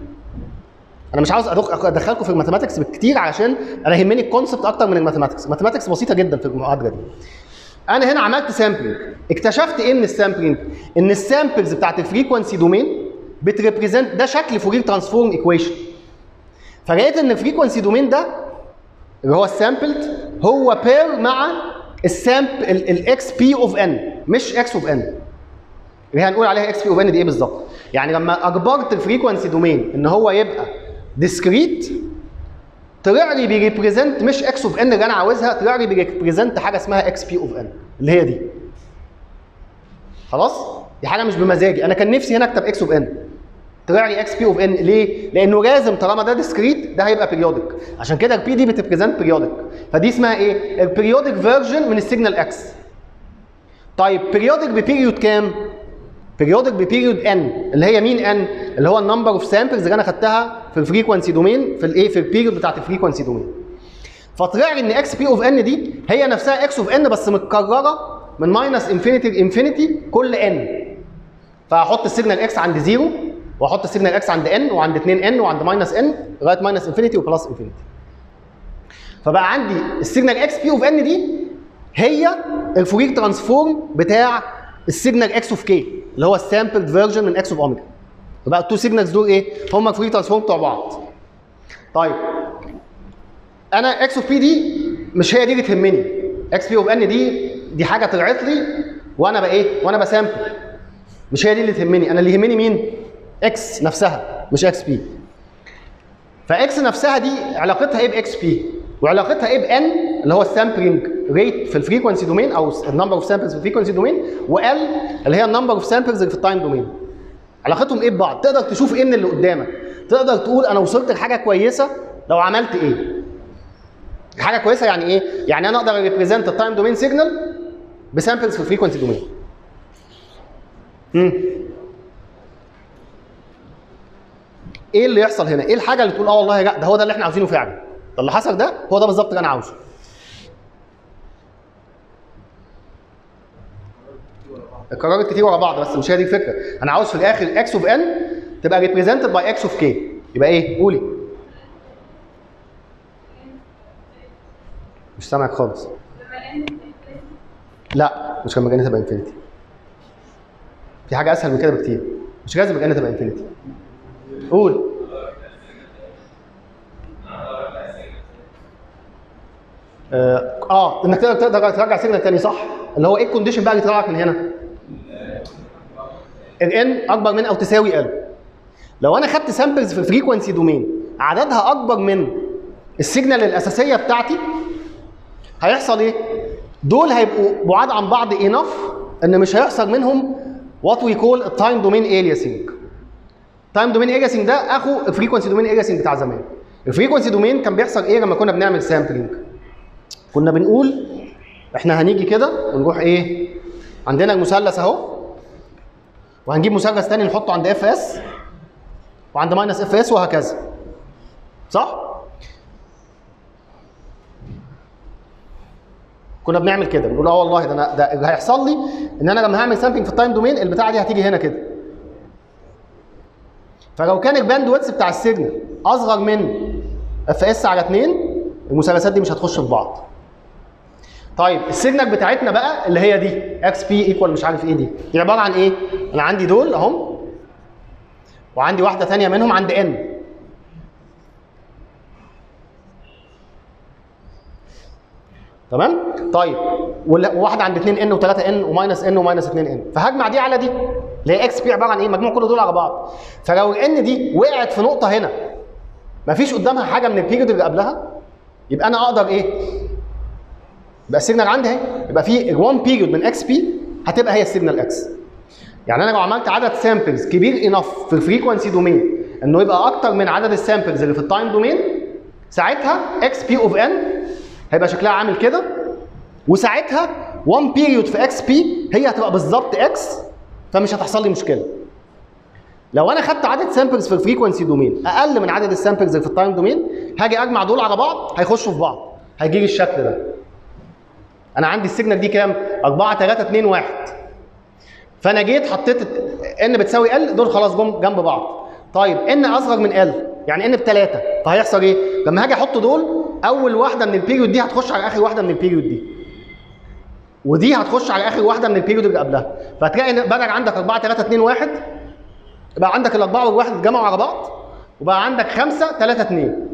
انا مش عاوز أدخ- ادخلكم في الماثيماتكس كتير علشان انا يهمني الكونسبت اكتر من الماثيماتكس الماثيماتكس بسيطه جدا في المحاضره دي انا هنا عملت سامبلنج اكتشفت ايه من السامبلنج ان السامبلز بتاعت الفريكونسي دومين بتريبريزنت ده شكل فورير ترانسفورم ايكويشن فلقيت ان الفريكونسي دومين ده اللي هو السامبلد هو بير مع السامب الاكس بي اوف ان مش اكس اوف ان اللي هي هنقول عليها اكس بي اوف ان دي ايه بالظبط يعني لما اجبرت الفريكونسي دومين ان هو يبقى ديسكريت طلع لي بيريبريزنت مش اكس اوف ان اللي انا عاوزها طلع لي بيريبريزنت حاجه اسمها اكس بي اوف ان اللي هي دي خلاص دي حاجه مش بمزاجي انا كان نفسي هنا اكتب اكس اوف ان طلع لي اكس بي اوف ان ليه؟ لانه لازم طالما ده ديسكريت ده هيبقى بيريودك عشان كده البي دي بتبريزنت بيريودك فدي اسمها ايه؟ البيريودك فيرجن من السيجنال اكس طيب بيريودك ببيريود كام؟ بيريودك ببيريود ان اللي هي مين ان؟ اللي هو النمبر اوف سامبلز اللي انا خدتها في الفريكونسي دومين في الايه؟ في البيريود بتاعت الفريكونسي دومين فطلع لي ان اكس بي اوف ان دي هي نفسها اكس اوف ان بس متكرره من ماينس انفينيتي لانفينيتي كل ان فهحط السيجنال اكس عند زيرو واحط السيجنال اكس عند ان وعند 2 ان وعند ماينس ان لغايه ماينس انفينيتي وبلس انفينيتي فبقى عندي السيجنال اكس بي اوف ان دي هي الفورير ترانسفورم بتاع السيجنال اكس اوف كي اللي هو السامبلد فيرجن من اكس اوف اوميجا فبقى التو سيجنالز دول ايه؟ هم الفورير ترانسفورم بتوع بعض طيب انا اكس اوف بي دي مش هي دي اللي تهمني اكس بي اوف ان دي دي حاجه طلعت لي وانا بقى ايه وانا بسامبل مش هي دي اللي تهمني انا اللي يهمني مين اكس نفسها مش اكس بي فاكس نفسها دي علاقتها ايه باكس بي وعلاقتها ايه بان اللي هو السامبلنج ريت في الفريكونسي دومين او النمبر اوف سامبلز في الفريكونسي دومين وال اللي هي النمبر اوف سامبلز اللي في التايم دومين علاقتهم ايه ببعض تقدر تشوف ايه من اللي قدامك تقدر تقول انا وصلت لحاجه كويسه لو عملت ايه حاجه كويسه يعني ايه يعني انا اقدر ريبريزنت التايم دومين سيجنال بسامبلز في الفريكونسي دومين امم ايه اللي يحصل هنا؟ ايه الحاجه اللي تقول اه والله لا ده هو ده اللي احنا عاوزينه فعلا. ده اللي حصل ده هو ده بالظبط اللي انا عاوزه. اتكررت كتير ورا بعض بس مش هي دي الفكره، انا عاوز في الاخر اكس اوف ان تبقى ريبريزنتد باي اكس اوف كي. يبقى ايه؟ قولي. مش سامعك خالص. لا مش لما جانا تبقى انفينيتي. في حاجه اسهل من كده بكتير. مش لازم الجنه تبقى انفينيتي. قول اه آه، انك تقدر تقدر ترجع سيجنال تاني صح اللي هو ايه الكونديشن بقى اللي يطلعك من هنا الان اكبر من او تساوي ال لو انا خدت سامبلز في الفريكونسي دومين عددها اكبر من السيجنال الاساسيه بتاعتي هيحصل ايه دول هيبقوا بعاد عن بعض انف ان مش هيحصل منهم وات وي كول التايم دومين الياسنج تايم دومين الياسنج ده اخو الفريكونسي دومين الياسنج بتاع زمان الفريكونسي دومين كان بيحصل ايه لما كنا بنعمل سامبلينج كنا بنقول احنا هنيجي كده ونروح ايه عندنا المثلث اهو وهنجيب مثلث تاني نحطه عند اف اس وعند ماينس اف اس وهكذا صح كنا بنعمل كده بنقول اه والله ده انا ده اللي هيحصل لي ان انا لما هعمل سامبلينج في التايم دومين البتاعه دي هتيجي هنا كده فلو كان الباند ويدث بتاع السيجنال اصغر من اف اس على 2 المثلثات دي مش هتخش في بعض طيب السيجنال بتاعتنا بقى اللي هي دي اكس بي ايكوال مش عارف ايه دي دي عباره عن ايه انا عندي دول اهم وعندي واحده ثانيه منهم عند ان تمام طيب ولا- وواحده عند 2 ان و3 ان وماينس ان وماينس 2 ان فهجمع دي على دي اللي هي اكس بي عباره عن ايه مجموع كل دول على بعض فلو الان دي وقعت في نقطه هنا مفيش قدامها حاجه من البيريود اللي قبلها يبقى انا اقدر ايه يبقى السيجنال عندي اهي يبقى في 1 بيريود من اكس بي هتبقى هي السيجنال اكس يعني انا لو عملت عدد سامبلز كبير انف في الفريكونسي دومين انه يبقى اكتر من عدد السامبلز اللي في التايم دومين ساعتها اكس بي اوف ان هيبقى شكلها عامل كده وساعتها 1 بيريود في اكس بي هي هتبقى بالظبط اكس فمش هتحصل لي مشكله لو انا خدت عدد سامبلز في الفريكونسي دومين اقل من عدد السامبلز اللي في التايم دومين هاجي اجمع دول على بعض هيخشوا في بعض هيجي لي الشكل ده انا عندي السيجنال دي كام 4 3 2 1 فانا جيت حطيت ان بتساوي ال دول خلاص جم جنب بعض طيب ان اصغر من ال يعني ان بثلاثه فهيحصل ايه لما هاجي احط دول اول واحده من البيريود دي هتخش على اخر واحده من البيريود دي ودي هتخش على اخر واحده من البيريود اللي قبلها فهتلاقي ان بدل عندك 4 3 2 1 بقى عندك الاربعه والواحد اتجمعوا على بعض وبقى عندك 5 3 2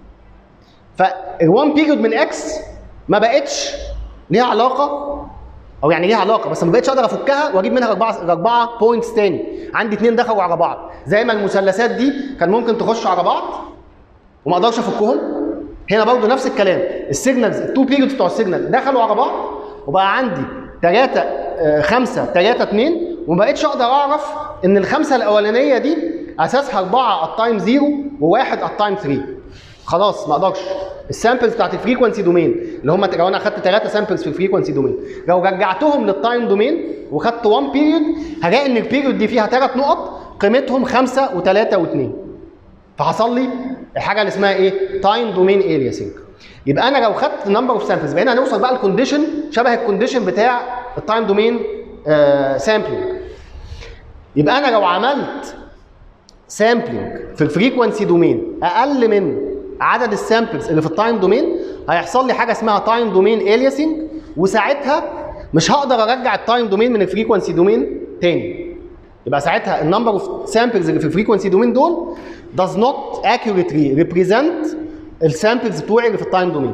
فال1 بيريود من اكس ما بقتش ليها علاقه او يعني ليها علاقه بس ما بقتش اقدر افكها واجيب منها اربعه اربعه بوينتس تاني عندي اثنين دخلوا على بعض زي ما المثلثات دي كان ممكن تخش على بعض وما اقدرش افكهم هنا برضو نفس الكلام السيجنالز التو بيريودز بتوع السيجنال دخلوا على بعض وبقى عندي 3 5 3 2 وما بقتش اقدر اعرف ان الخمسه الاولانيه دي اساسها 4 التايم 0 وواحد التايم 3 خلاص ما اقدرش السامبلز بتاعت الفريكونسي دومين اللي هم لو انا اخدت ثلاثه سامبلز في الفريكونسي دومين لو رجعتهم للتايم دومين وخدت 1 بيريود هلاقي ان البيريود دي فيها ثلاث نقط قيمتهم خمسه وثلاثه واثنين فحصل لي الحاجه اللي اسمها ايه؟ تايم دومين الياسنج يبقى انا لو خدت نمبر اوف سامبلز بقينا هنوصل بقى الكونديشن شبه الكونديشن بتاع التايم دومين سامبلينج يبقى انا لو عملت سامبلينج في الفريكونسي دومين اقل من عدد السامبلز اللي في التايم دومين هيحصل لي حاجه اسمها تايم دومين الياسنج وساعتها مش هقدر ارجع التايم دومين من الفريكونسي دومين تاني يبقى ساعتها النمبر اوف سامبلز اللي في الفريكونسي دومين دول does not accurately represent السامبلز بتوعي اللي في التايم دومين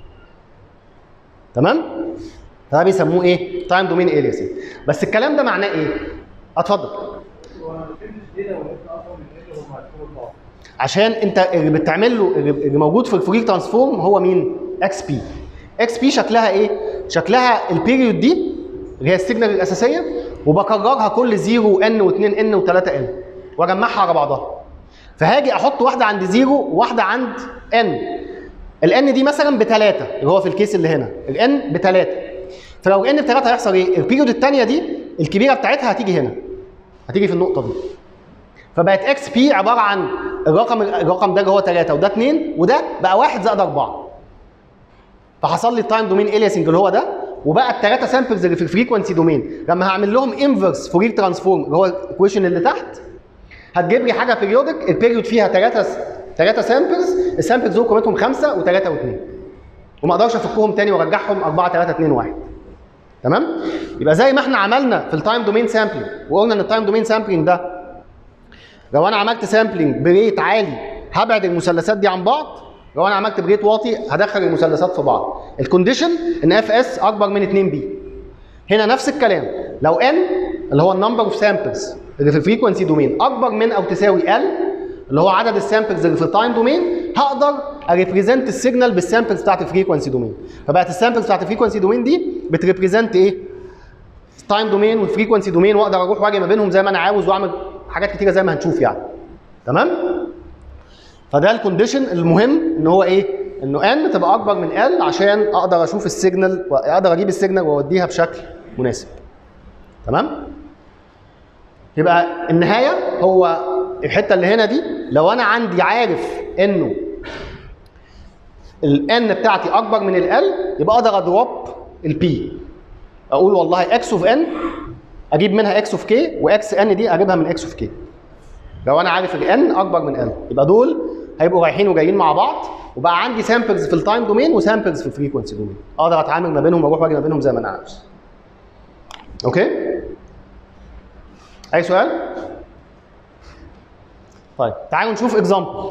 تمام ده بيسموه ايه تايم دومين الياسنج بس الكلام ده معناه ايه اتفضل عشان انت اللي بتعمل له اللي موجود في الفورير ترانسفورم هو مين؟ اكس بي. اكس بي شكلها ايه؟ شكلها البيريود دي اللي هي السيجنال الاساسيه وبكررها كل 0 ان و2 ان و3 ان واجمعها على بعضها. فهاجي احط واحده عند 0 وواحده عند ان. الان دي مثلا بثلاثه اللي هو في الكيس اللي هنا، الان بثلاثه. فلو ان بثلاثه هيحصل ايه؟ البيريود الثانيه دي الكبيره بتاعتها هتيجي هنا. هتيجي في النقطه دي. فبقت اكس بي عباره عن الرقم الرقم ده اللي هو 3 وده 2 وده بقى 1 زائد 4 فحصل لي التايم دومين الياسنج اللي هو ده وبقى الثلاثه سامبلز اللي في الفريكونسي دومين لما هعمل لهم انفرس فورير ترانسفورم اللي هو الايكويشن اللي تحت هتجيب لي حاجه بيريودك البيريود فيها ثلاثه ثلاثه سامبلز السامبلز دول قيمتهم 5 و3 و2 وما اقدرش افكهم تاني وارجعهم 4 3 2 1 تمام يبقى زي ما احنا عملنا في التايم دومين سامبلنج وقلنا ان التايم دومين سامبلنج ده لو انا عملت سامبلنج بريت عالي هبعد المثلثات دي عن بعض لو انا عملت بريت واطي هدخل المثلثات في بعض الكونديشن ان اف اس اكبر من 2 بي هنا نفس الكلام لو ان اللي هو النمبر اوف سامبلز اللي في الفريكونسي دومين اكبر من او تساوي ال اللي هو عدد السامبلز اللي في التايم دومين هقدر اريبريزنت السيجنال بالسامبلز بتاعت الفريكونسي دومين فبقت السامبلز بتاعت الفريكونسي دومين دي بتريبريزنت ايه التايم دومين والفريكونسي دومين واقدر اروح واجي ما بينهم زي ما انا عاوز واعمل حاجات كتيره زي ما هنشوف يعني تمام فده الكونديشن المهم ان هو ايه انه ان تبقى اكبر من ال عشان اقدر اشوف السيجنال واقدر اجيب السيجنال واوديها بشكل مناسب تمام يبقى النهايه هو الحته اللي هنا دي لو انا عندي عارف انه الان بتاعتي اكبر من ال يبقى اقدر اضرب البي اقول والله اكس اوف ان اجيب منها اكس اوف كي واكس ان دي اجيبها من اكس اوف كي لو انا عارف الان اكبر من ال يبقى دول هيبقوا رايحين وجايين مع بعض وبقى عندي سامبلز في التايم دومين وسامبلز في الفريكونسي دومين اقدر اتعامل ما بينهم واروح واجي ما بينهم زي ما انا عاوز اوكي اي سؤال طيب تعالوا نشوف اكزامبل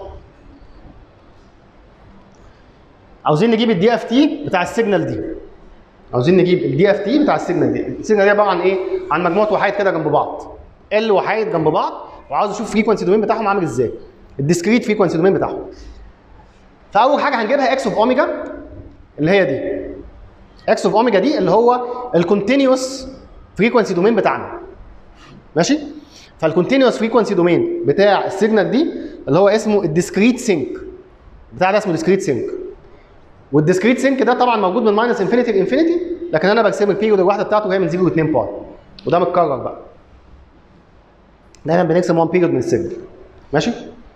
عاوزين نجيب الدي اف تي بتاع السيجنال دي عاوزين نجيب الدي اف تي بتاع السيجنال دي السيجنال دي عباره عن ايه عن مجموعه وحايد كده جنب بعض ال وحايد جنب بعض وعاوز اشوف فريكونسي دومين بتاعهم عامل ازاي الديسكريت فريكونسي دومين بتاعهم فاول حاجه هنجيبها اكس اوف اوميجا اللي هي دي اكس اوف اوميجا دي اللي هو الكونتينيوس فريكونسي دومين بتاعنا ماشي فالكونتينيوس فريكونسي دومين بتاع السيجنال دي اللي هو اسمه الديسكريت سينك بتاع ده اسمه ديسكريت سينك والديسكريت سينك ده طبعا موجود من ماينس انفينيتي لانفينيتي لكن انا برسم البيريود الواحده بتاعته جايه من 0 ل 2 باي وده متكرر بقى دايما بنرسم 1 بيريود من السيجنال ماشي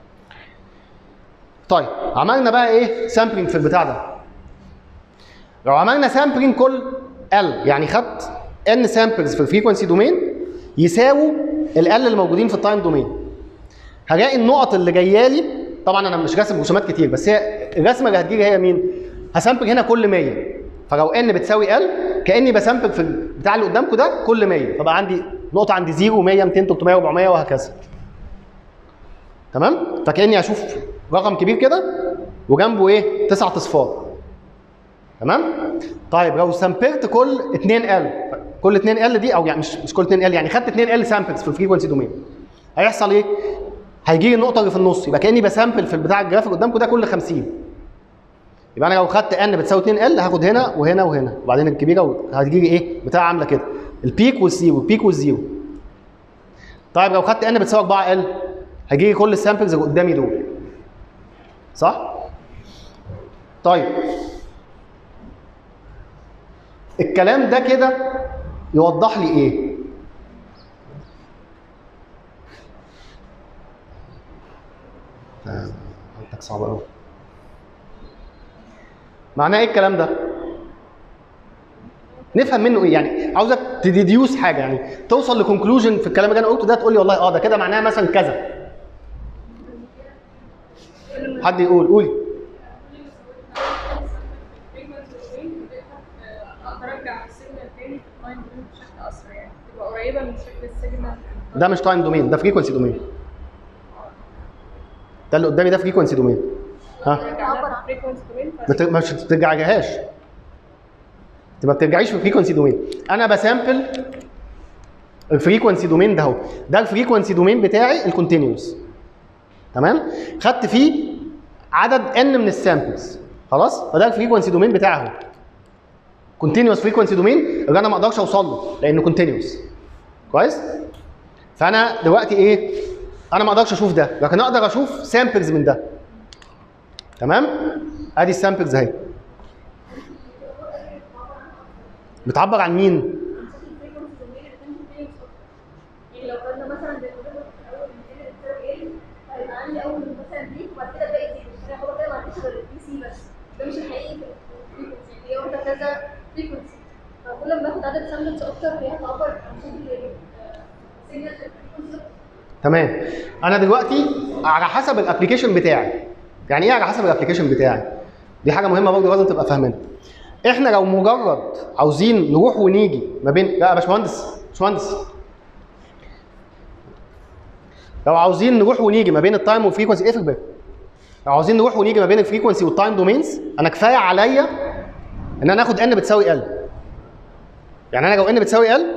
طيب عملنا بقى ايه سامبلينج في البتاع ده لو عملنا سامبلينج كل ال يعني خدت ان سامبلز في الفريكونسي دومين يساووا ال اللي موجودين في التايم دومين هلاقي النقط اللي جايه لي طبعا انا مش راسم رسومات كتير بس هي الرسمه اللي هتجيلي هي مين؟ هسامبل هنا كل 100 فلو ان بتساوي ال كاني بسامبل في البتاع اللي قدامكم ده كل 100 فبقى عندي نقطه عندي 0 100 200 300 400 وهكذا تمام؟ فكاني اشوف رقم كبير كده وجنبه ايه؟ تسعة اصفار تمام؟ طيب لو سامبلت كل 2 ال كل 2 ال دي او يعني مش مش كل 2 ال يعني خدت 2 ال سامبلز في الفريكونسي دومين هيحصل ايه؟ هيجي لي النقطه اللي في النص يبقى كاني بسامبل في البتاع الجرافيك قدامكم ده كل 50 يبقى انا لو خدت ان بتساوي 2 ال هاخد هنا وهنا وهنا وبعدين الكبيره هتجي لي ايه؟ بتاع عامله كده البيك والزيرو البيك والزيرو طيب لو خدت ان بتساوي 4 ال هيجي لي كل السامبلز اللي قدامي دول صح؟ طيب الكلام ده كده يوضح لي ايه؟ حالتك صعبه قوي معناه ايه الكلام ده؟ نفهم منه ايه يعني عاوزك تديديوس حاجه يعني توصل لكونكلوجن في الكلام اللي انا قلته ده تقول لي والله اه ده كده معناه مثلا كذا حد يقول قولي اقدر ارجع السيجنال تاني في التايم دومين بشكل اسرع يعني تبقى قريبه من شكل السيجنال ده مش تايم دومين ده فريكونسي دومين ده اللي قدامي ده فريكونسي دومين ها ارجع لها في فريكونسي دومين ما ت- مش بترجعيهاش انت ما بترجعيش في الفريكونسي دومين انا بسامبل الفريكونسي دومين ده اهو ده الفريكونسي دومين بتاعي الكونتينيوس تمام خدت فيه عدد ان من السامبلز خلاص فده الفريكونسي دومين بتاعي اهو كونتينيوس فريكونسي دومين اللي انا ما اقدرش اوصل له لانه كونتينيوس كويس فانا دلوقتي ايه انا ما اقدرش اشوف ده لكن اقدر اشوف سامبلز من ده تمام ادي السامبلز اهي بتعبر عن مين يعني لو خدنا مثلا زي ما قلنا في الاول ان هنا بتساوي ايه هيبقى عندي اول مثلا دي وبعد كده باقي زيرو انا هو كده ما عنديش غير البي سي بس ده مش الحقيقي في الفريكونسي هي واخده كذا فريكونسي فكل ما باخد عدد سامبلز اكتر هي هتعبر عن شكل سيجنال فريكونسي تمام انا دلوقتي على حسب الابلكيشن بتاعي يعني ايه على حسب الابلكيشن بتاعي دي حاجه مهمه برضه لازم تبقى فاهمينها احنا لو مجرد عاوزين نروح ونيجي ما بين لا يا باشمهندس باشمهندس لو عاوزين نروح ونيجي ما بين التايم والفريكونسي ايه في البال لو عاوزين نروح ونيجي ما بين الفريكونسي والتايم دومينز انا كفايه عليا ان انا اخد ان بتساوي ال يعني انا لو ان بتساوي ال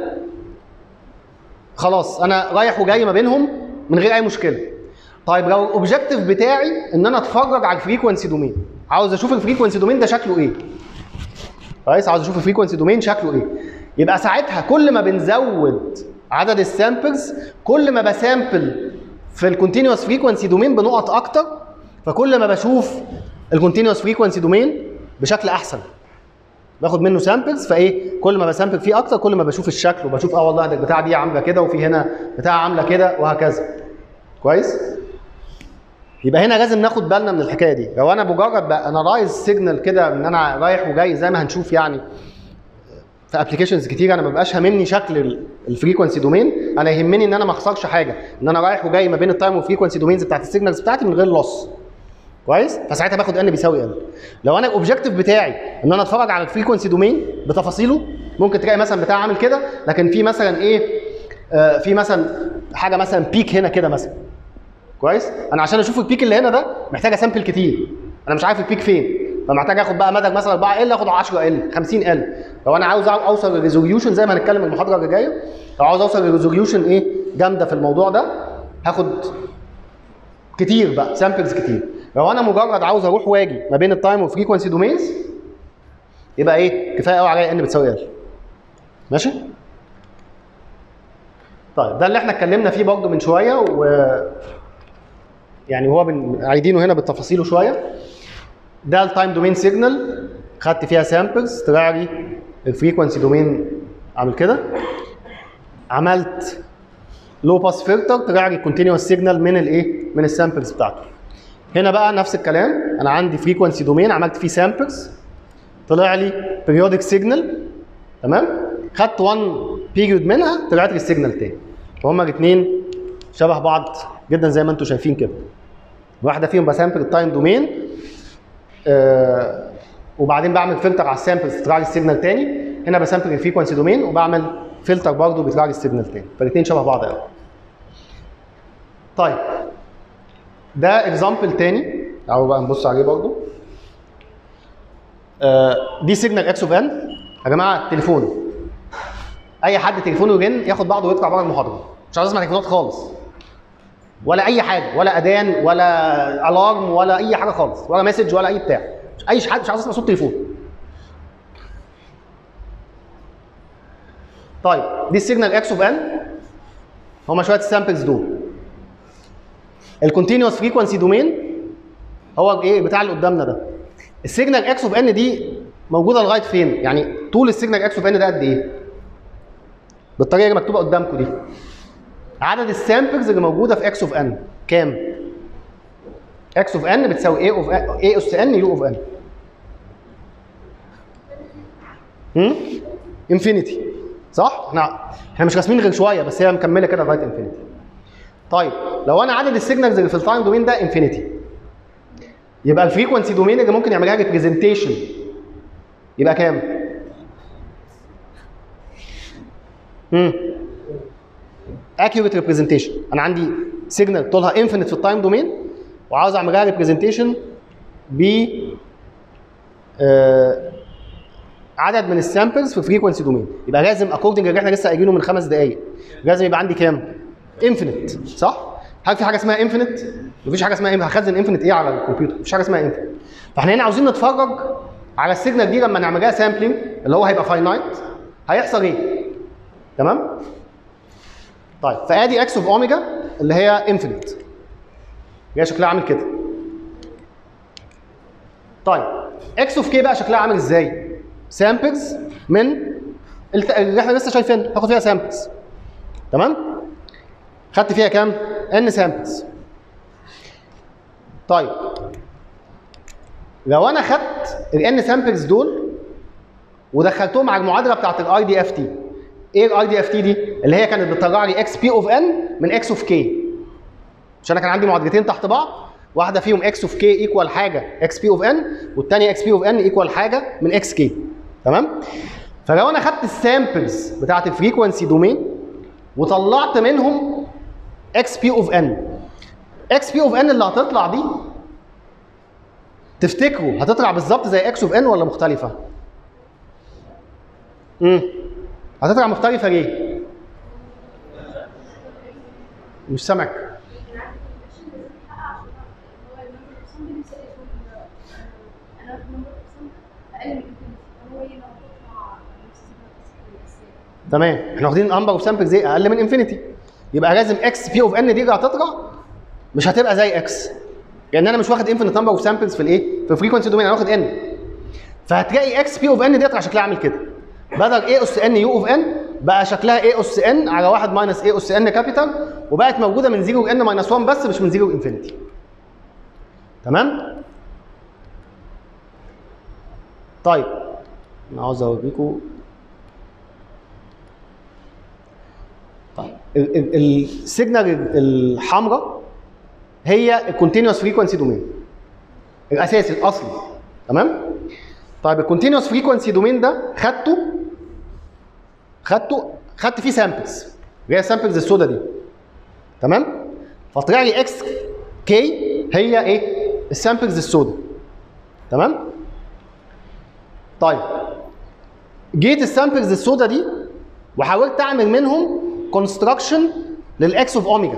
خلاص انا رايح وجاي ما بينهم من غير اي مشكله طيب لو الاوبجيكتيف بتاعي ان انا اتفرج على الفريكونسي دومين عاوز اشوف الفريكونسي دومين ده شكله ايه كويس عاوز اشوف الفريكونسي دومين شكله ايه يبقى ساعتها كل ما بنزود عدد السامبلز كل ما بسامبل في الكونتينوس فريكونسي دومين بنقط اكتر فكل ما بشوف الكونتينوس فريكونسي دومين بشكل احسن باخد منه سامبلز فايه كل ما بسامبل فيه اكتر كل ما بشوف الشكل وبشوف اه والله ده البتاعه دي عامله كده وفي هنا بتاعه عامله كده وهكذا كويس يبقى هنا لازم ناخد بالنا من الحكايه دي لو انا مجرد بانالايز سيجنال كده ان انا رايح وجاي زي ما هنشوف يعني في ابلكيشنز كتير انا ما بقاش هاممني شكل الفريكونسي دومين انا يهمني ان انا ما اخسرش حاجه ان انا رايح وجاي ما بين التايم والفريكونسي دومينز بتاعت السيجنالز بتاعتي من غير لوس كويس فساعتها باخد ان بيساوي ال لو انا الاوبجيكتيف بتاعي ان انا اتفرج على الفريكونسي دومين بتفاصيله ممكن تلاقي مثلا بتاع عامل كده لكن في مثلا ايه آه في مثلا حاجه مثلا بيك هنا كده مثلا كويس انا عشان اشوف البيك اللي هنا ده محتاج اسامبل كتير انا مش عارف البيك فين فمحتاج اخد بقى مدى مثلا 4 ال اخد 10 ال 50 ال لو انا عاوز اوصل لريزوليوشن زي ما هنتكلم المحاضره اللي جايه لو عاوز اوصل لريزوليوشن ايه جامده في الموضوع ده هاخد كتير بقى سامبلز كتير لو انا مجرد عاوز اروح واجي ما بين التايم والفريكونسي دومينز يبقى ايه كفايه قوي عليا ان بتساوي ال ماشي طيب ده اللي احنا اتكلمنا فيه برضه من شويه و يعني هو بن- عايدينه هنا بالتفاصيل شويه ده التايم دومين سيجنال خدت فيها سامبلز طلع لي الفريكونسي دومين عامل كده عملت لو باس فلتر طلع لي كونتينوس سيجنال من الايه من السامبلز بتاعته هنا بقى نفس الكلام انا عندي فريكونسي دومين عملت فيه سامبلز طلع لي بيريودك سيجنال تمام خدت 1 بيريود منها طلعت لي السيجنال تاني فهما الاثنين شبه بعض جدا زي ما انتم شايفين كده واحده فيهم بسامبل التايم دومين آه وبعدين بعمل فلتر على السامبلز تطلع لي السيجنال تاني هنا بسامبل الفريكونسي دومين وبعمل فلتر برضه بيطلع لي السيجنال تاني فالاثنين شبه بعض قوي طيب ده اكزامبل تاني تعالوا بقى نبص عليه برضه آه دي سيجنال اكس اوف ان يا جماعه تليفون اي حد تليفونه يرن ياخد بعضه ويطلع بره المحاضره مش عاوز اسمع تليفونات خالص ولا اي حاجه ولا اذان ولا الارم ولا اي حاجه خالص ولا مسج ولا اي بتاع مش اي حد مش عاوز اسمع صوت تليفون طيب دي السيجنال اكس اوف ان هما شويه السامبلز دول الكونتينوس فريكونسي دومين هو ايه بتاع اللي قدامنا ده السيجنال اكس اوف ان دي موجوده لغايه فين يعني طول السيجنال اكس اوف ان ده قد ايه بالطريقه اللي مكتوبه قدامكم دي عدد السامبلز اللي موجوده في اكس اوف ان كام اكس اوف ان بتساوي ايه اوف ايه اس ان يو اوف ان هم انفينيتي صح احنا احنا مش راسمين غير شويه بس هي مكمله كده لغايه انفينيتي طيب لو انا عدد السيجنالز اللي في التايم دومين ده انفينيتي يبقى الفريكونسي دومين اللي ممكن يعملها لي برزنتيشن يبقى كام؟ امم accurate representation انا عندي سيجنال طولها انفينيت في التايم دومين وعاوز اعملها ريبريزنتيشن ب آه، عدد من السامبلز في الفريكونسي دومين يبقى لازم اكوردنج اللي احنا لسه قايلينه من خمس دقائق لازم يبقى عندي كام؟ انفينيت صح؟ هل في حاجه اسمها انفينيت؟ مفيش حاجه اسمها infinite. هخزن انفينيت ايه على الكمبيوتر؟ مفيش حاجه اسمها انفينيت فاحنا هنا عاوزين نتفرج على السيجنال دي لما نعملها سامبلينج اللي هو هيبقى فاينايت هيحصل ايه؟ تمام؟ طيب فادي اكس اوف اوميجا اللي هي انفينيت هي شكلها عامل كده طيب اكس اوف كي بقى شكلها عامل ازاي؟ سامبلز من الت- اللي احنا لسه شايفينها هاخد فيها سامبلز تمام؟ خدت فيها كام؟ ان سامبلز طيب لو انا خدت الان سامبلز دول ودخلتهم على المعادله بتاعت الاي دي اف تي ايه الاي دي اف تي دي اللي هي كانت بتطلع لي اكس بي اوف ان من اكس اوف كي مش انا كان عندي معادلتين تحت بعض واحده فيهم اكس اوف كي ايكوال حاجه اكس بي اوف ان والثانيه اكس بي اوف ان ايكوال حاجه من اكس كي تمام فلو انا خدت السامبلز بتاعت الفريكونسي دومين وطلعت منهم اكس بي اوف ان اكس بي اوف ان اللي هتطلع دي تفتكروا هتطلع بالظبط زي اكس اوف ان ولا مختلفه؟ امم هتطلع مختلفه ليه؟ مش سامعك تمام احنا واخدين نمبر اوف سامبلز ايه اقل من انفينيتي يبقى لازم اكس بي اوف ان دي اللي هتطلع مش هتبقى زي اكس لان انا مش واخد انفينيت نمبر اوف سامبلز في الايه في الفريكونسي دومين انا واخد ان فهتلاقي اكس بي اوف ان دي يطلع شكلها عامل كده بدل اي اس ان يو اوف ان بقى شكلها اي اس ان على 1 ماينس اي اس ان كابيتال وبقت موجوده من 0 ان ماينس 1 بس مش من 0 انفينيتي تمام طيب انا عاوز اوريكم طيب ال- ال- السيجنال الحمراء هي الكونتينوس فريكونسي دومين الاساسي الاصلي تمام طيب الكونتينوس فريكونسي دومين ده خدته خدته خدت فيه سامبلز اللي هي السامبلز السودا دي تمام فطلع لي اكس كي هي ايه السامبلز السودا تمام طيب جيت السامبلز السودا دي وحاولت اعمل منهم كونستراكشن للاكس اوف اوميجا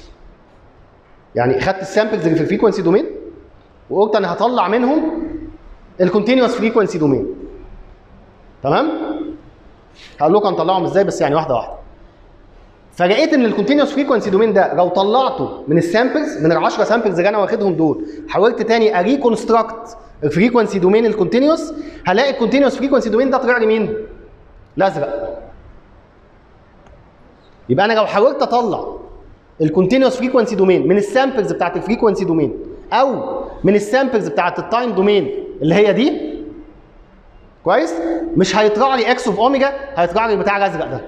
يعني خدت السامبلز اللي في الفريكونسي دومين وقلت انا هطلع منهم الكونتينوس فريكونسي دومين تمام هقول لكم هنطلعهم ازاي بس يعني واحده واحده فلقيت ان الكونتينوس فريكونسي دومين ده لو طلعته من السامبلز من ال 10 سامبلز اللي انا واخدهم دول حاولت تاني اريكونستراكت الفريكونسي دومين الكونتينوس هلاقي الكونتينوس فريكونسي دومين ده طلع لي مين؟ الازرق يبقى انا لو حاولت اطلع الكونتينوس فريكونسي دومين من السامبلز بتاعت الفريكونسي دومين او من السامبلز بتاعت التايم دومين اللي هي دي كويس مش هيطلع لي اكس اوف اوميجا هيطلع لي البتاع الازرق ده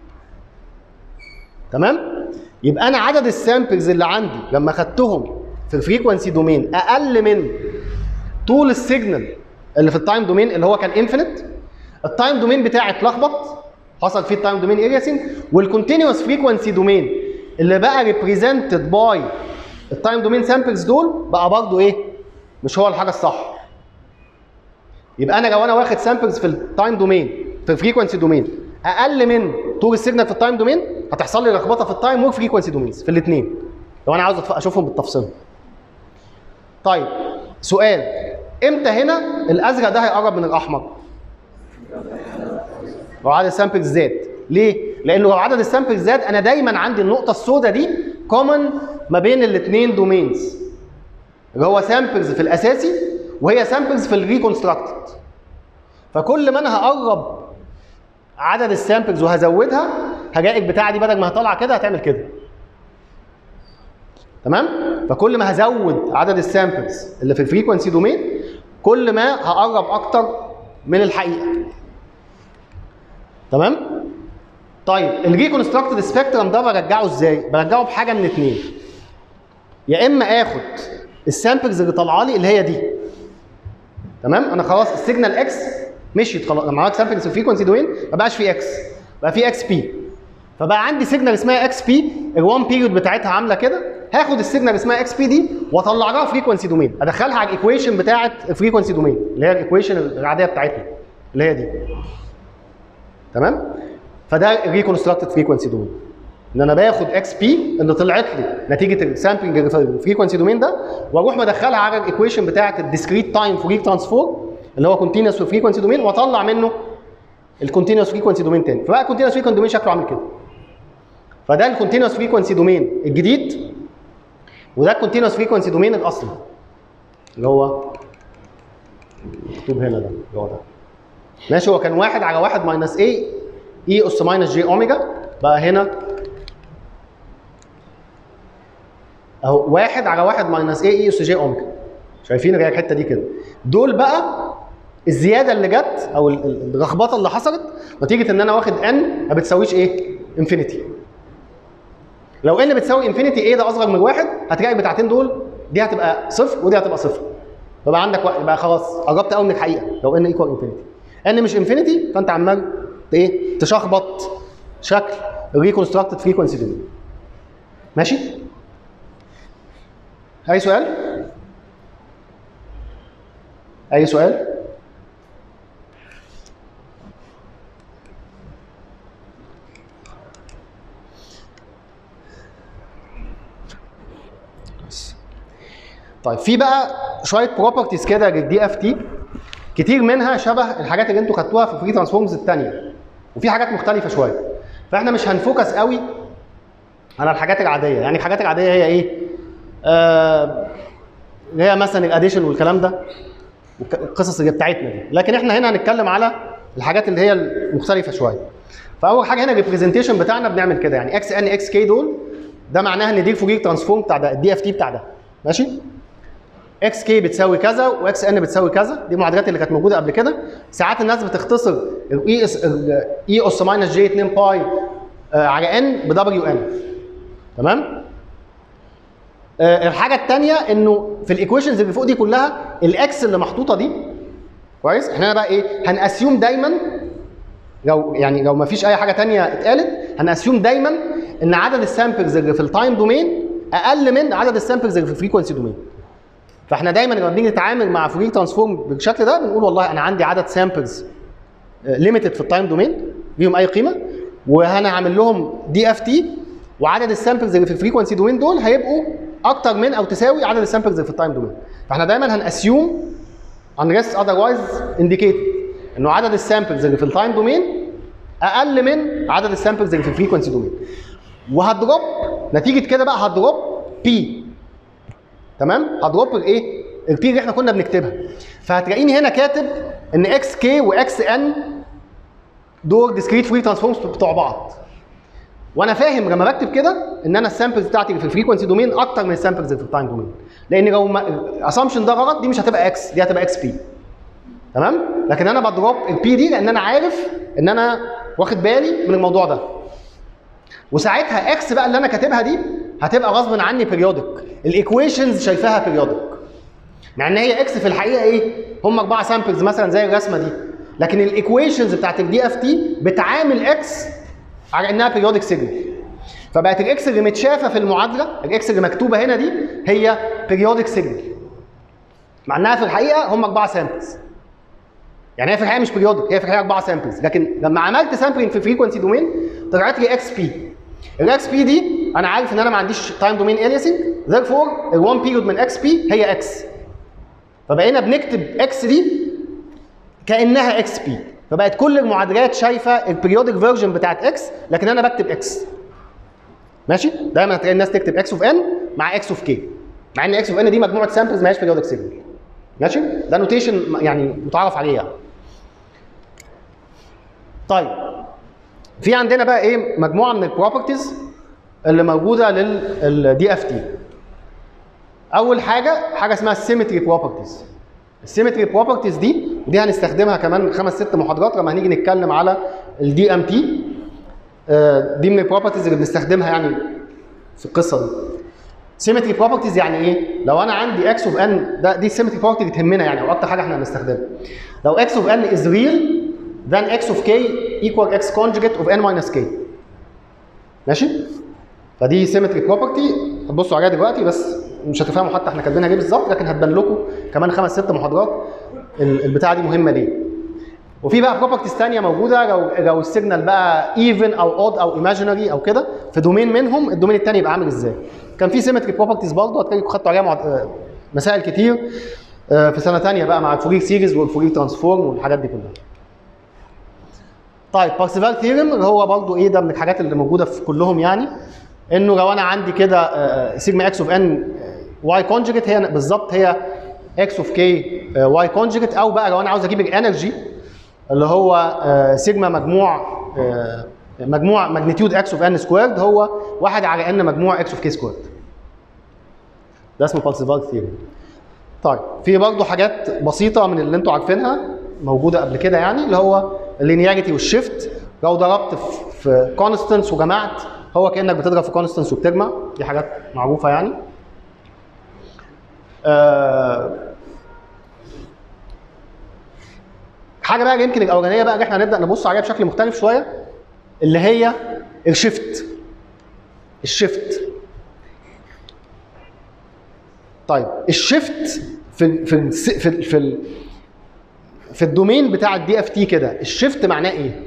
تمام يبقى انا عدد السامبلز اللي عندي لما خدتهم في الفريكونسي دومين اقل من طول السيجنال اللي في التايم دومين اللي هو كان انفينيت التايم دومين بتاعي اتلخبط حصل فيه التايم دومين ارياسين والكونتينوس فريكونسي دومين اللي بقى ريبريزنتد باي التايم دومين سامبلز دول بقى برضه ايه مش هو الحاجه الصح يبقى انا لو انا واخد سامبلز في التايم دومين في الفريكونسي دومين اقل من طول السيجنال في التايم دومين هتحصل لي لخبطه في التايم والفريكونسي دومينز في الاثنين لو انا عاوز أتف- اشوفهم بالتفصيل طيب سؤال امتى هنا الازرق ده هيقرب من الاحمر لو عدد السامبلز زاد ليه لانه لو عدد السامبلز زاد انا دايما عندي النقطه السوداء دي كومن ما بين الاثنين دومينز اللي هو سامبلز في الاساسي وهي سامبلز في الريكونستراكتد فكل ما انا هقرب عدد السامبلز وهزودها هلاقي البتاعه دي بدل ما هطلع كده هتعمل كده تمام فكل ما هزود عدد السامبلز اللي في الفريكونسي دومين كل ما هقرب اكتر من الحقيقه تمام طيب الريكونستراكتد سبيكترم ده برجعه ازاي برجعه بحاجه من اتنين يا اما اخد السامبلز اللي طالعه لي اللي هي دي تمام انا خلاص السيجنال اكس مشيت خلاص لما عملت سامبلز في الفريكونسي دومين ما بقاش في اكس بقى في اكس بي فبقى عندي سيجنال اسمها اكس بي الوان بيريود بتاعتها عامله كده هاخد السيجنال اسمها اكس بي دي واطلع لها فريكونسي دومين ادخلها على الايكويشن بتاعه الفريكونسي دومين اللي هي الايكويشن العاديه بتاعتنا اللي هي دي تمام فده الريكونستراكتد فريكونسي دومين ان انا باخد اكس بي اللي طلعت لي نتيجه السامبلنج اللي في الفريكونسي دومين ده واروح مدخلها على الايكويشن بتاعه الديسكريت تايم فورير ترانسفورم اللي هو كونتينوس في فريكونسي دومين واطلع منه الكونتينوس فريكونسي دومين تاني فبقى الكونتينوس فريكونسي دومين شكله عامل كده فده الكونتينوس فريكونسي دومين الجديد وده الكونتينوس فريكونسي دومين الاصلي اللي هو مكتوب هنا ده اللي هو ده ماشي هو كان واحد على واحد ماينس اي اي اس ماينس جي اوميجا بقى هنا اهو واحد على واحد ماينس اي اي اس جي اوميجا شايفين اللي هي الحته دي كده دول بقى الزياده اللي جت او ال- ال- اللخبطه اللي حصلت نتيجه ان انا واخد ان ما بتساويش ايه؟ انفينيتي لو ان بتساوي انفينيتي ايه ده اصغر من واحد هتلاقي البتاعتين دول دي هتبقى صفر ودي هتبقى صفر فبقى عندك وقت بقى خلاص قربت قوي من الحقيقه لو ان ايكوال انفينيتي ان مش انفينيتي فانت عمال ايه تشخبط شكل الريكونستراكتد فريكونسي دي ماشي اي سؤال اي سؤال طيب في بقى شويه بروبرتيز كده للدي اف تي كتير منها شبه الحاجات اللي انتوا خدتوها في الفري ترانسفورمز الثانيه وفي حاجات مختلفه شويه فاحنا مش هنفوكس قوي على الحاجات العاديه يعني الحاجات العاديه هي ايه آه اللي هي مثلا الاديشن والكلام ده والك- القصص اللي بتاعتنا دي لكن احنا هنا هنتكلم على الحاجات اللي هي المختلفه شويه فاول حاجه هنا الريبريزنتيشن بتاعنا بنعمل كده يعني اكس ان اكس كي دول ده معناها ان دي الفوجير ترانسفورم بتاع ده الدي اف تي بتاع ده ماشي اكس كي بتساوي كذا واكس ان بتساوي كذا دي المعادلات اللي كانت موجوده قبل كده ساعات الناس بتختصر الاي اس الاي اس ماينس جي 2 باي آه، على ان بدبليو ان تمام آه، الحاجه الثانيه انه في الايكويشنز اللي فوق دي كلها الاكس اللي محطوطه دي كويس احنا بقى ايه هنأسيوم دايما لو يعني لو ما فيش اي حاجه تانية اتقالت هنأسيوم دايما ان عدد السامبلز اللي في التايم دومين اقل من عدد السامبلز اللي في الفريكونسي دومين فاحنا دايما لما بنيجي نتعامل مع فورير ترانسفورم بالشكل ده بنقول والله انا عندي عدد سامبلز ليميتد في التايم دومين ليهم اي قيمه وانا هعمل لهم دي اف تي وعدد السامبلز اللي في الفريكونسي دومين دول هيبقوا اكتر من او تساوي عدد السامبلز اللي في التايم دومين فاحنا دايما هنأسيوم unless otherwise indicated انه عدد السامبلز اللي في التايم دومين اقل من عدد السامبلز اللي في الفريكونسي دومين وهدروب نتيجه كده بقى هدروب بي تمام هدروب الايه البي اللي احنا كنا بنكتبها فهتلاقيني هنا كاتب ان اكس كي واكس ان دول discrete free transforms بتوع بعض وانا فاهم لما بكتب كده ان انا السامبلز بتاعتي اللي في الفريكونسي دومين اكتر من السامبلز اللي في التايم دومين لان لو الاسامبشن ده غلط دي مش هتبقى اكس دي هتبقى اكس بي تمام لكن انا بضرب البي دي لان انا عارف ان انا واخد بالي من الموضوع ده وساعتها اكس بقى اللي انا كاتبها دي هتبقى غصب عني بيريودك الايكويشنز شايفاها بيريودك مع ان هي اكس في الحقيقه ايه هم اربعه سامبلز مثلا زي الرسمه دي لكن الايكويشنز بتاعت الدي اف تي بتعامل اكس على انها بيريودك سيجنال فبقت الاكس اللي متشافه في المعادله الاكس اللي مكتوبه هنا دي هي بيريودك سيجنال مع انها في الحقيقه هم اربعه سامبلز يعني هي في الحقيقه مش بيريودك هي في الحقيقه اربعه سامبلز لكن لما عملت سامبلنج في فريكونسي دومين طلعت لي اكس بي الاكس بي دي انا عارف ان انا ما عنديش تايم دومين اليسنج therefore ال1 بيريود من اكس بي هي اكس فبقينا بنكتب اكس دي كانها اكس بي فبقت كل المعادلات شايفه البريودك فيرجن بتاعت اكس لكن انا بكتب اكس ماشي دايما هتلاقي الناس تكتب اكس اوف ان مع اكس اوف كي مع ان اكس اوف ان دي مجموعه سامبلز ما هياش بريودك سيجنال ماشي ده نوتيشن يعني متعارف عليه يعني طيب في عندنا بقى ايه مجموعه من البروبرتيز اللي موجوده للدي اف تي اول حاجه حاجه اسمها السيمتري بروبرتيز السيمتري بروبرتيز دي دي هنستخدمها كمان خمس ست محاضرات لما هنيجي نتكلم على الدي ام تي دي من البروبرتيز اللي بنستخدمها يعني في القصه دي سيمتري بروبرتيز يعني ايه لو انا عندي اكس اوف ان ده دي السيمتري بروبرتي اللي تهمنا يعني او اكتر حاجه احنا هنستخدمها لو اكس اوف ان از ريل then x of k equal x conjugate of n minus k ماشي فدي سيمتري بروبرتي هتبصوا عليها دلوقتي بس مش هتفهموا حتى احنا كاتبينها ليه بالظبط لكن هتبان لكم كمان خمس ست محاضرات ال- البتاعه دي مهمه ليه وفي بقى بروبرتيز ثانيه موجوده لو لو السيجنال بقى ايفن او اود او ايماجينري او كده في دومين منهم الدومين الثاني يبقى عامل ازاي كان في سيمتري بروبرتيز برضه هتلاقيكم خدتوا عليها معد- آه، مسائل كتير آه، في سنه ثانيه بقى مع الفورير سيريز والفورير ترانسفورم والحاجات دي كلها طيب بارسيفال ثيرم اللي هو برضو ايه ده من الحاجات اللي موجوده في كلهم يعني انه لو انا عندي كده آه، سيجما اكس اوف ان واي كونجكت هي بالظبط هي اكس اوف كي واي كونجكت او بقى لو انا عاوز اجيب الانرجي اللي هو آه، سيجما مجموع آه، مجموع ماجنتيود اكس اوف ان سكويرد هو واحد على ان مجموع اكس اوف كي سكويرد ده اسمه بارسيفال ثيرم طيب في برضه حاجات بسيطه من اللي انتوا عارفينها موجوده قبل كده يعني اللي هو اللينياريتي والشيفت لو ضربت في- في كونستنس وجمعت هو كانك بتضرب في كونستنس وبتجمع دي حاجات معروفه يعني آه حاجه بقى يمكن الاولانيه بقى اللي احنا هنبدا نبص عليها بشكل مختلف شويه اللي هي الشيفت الشيفت طيب الشيفت في في الس- في ال- في ال- في الدومين بتاع الدي اف تي كده الشيفت معناه ايه؟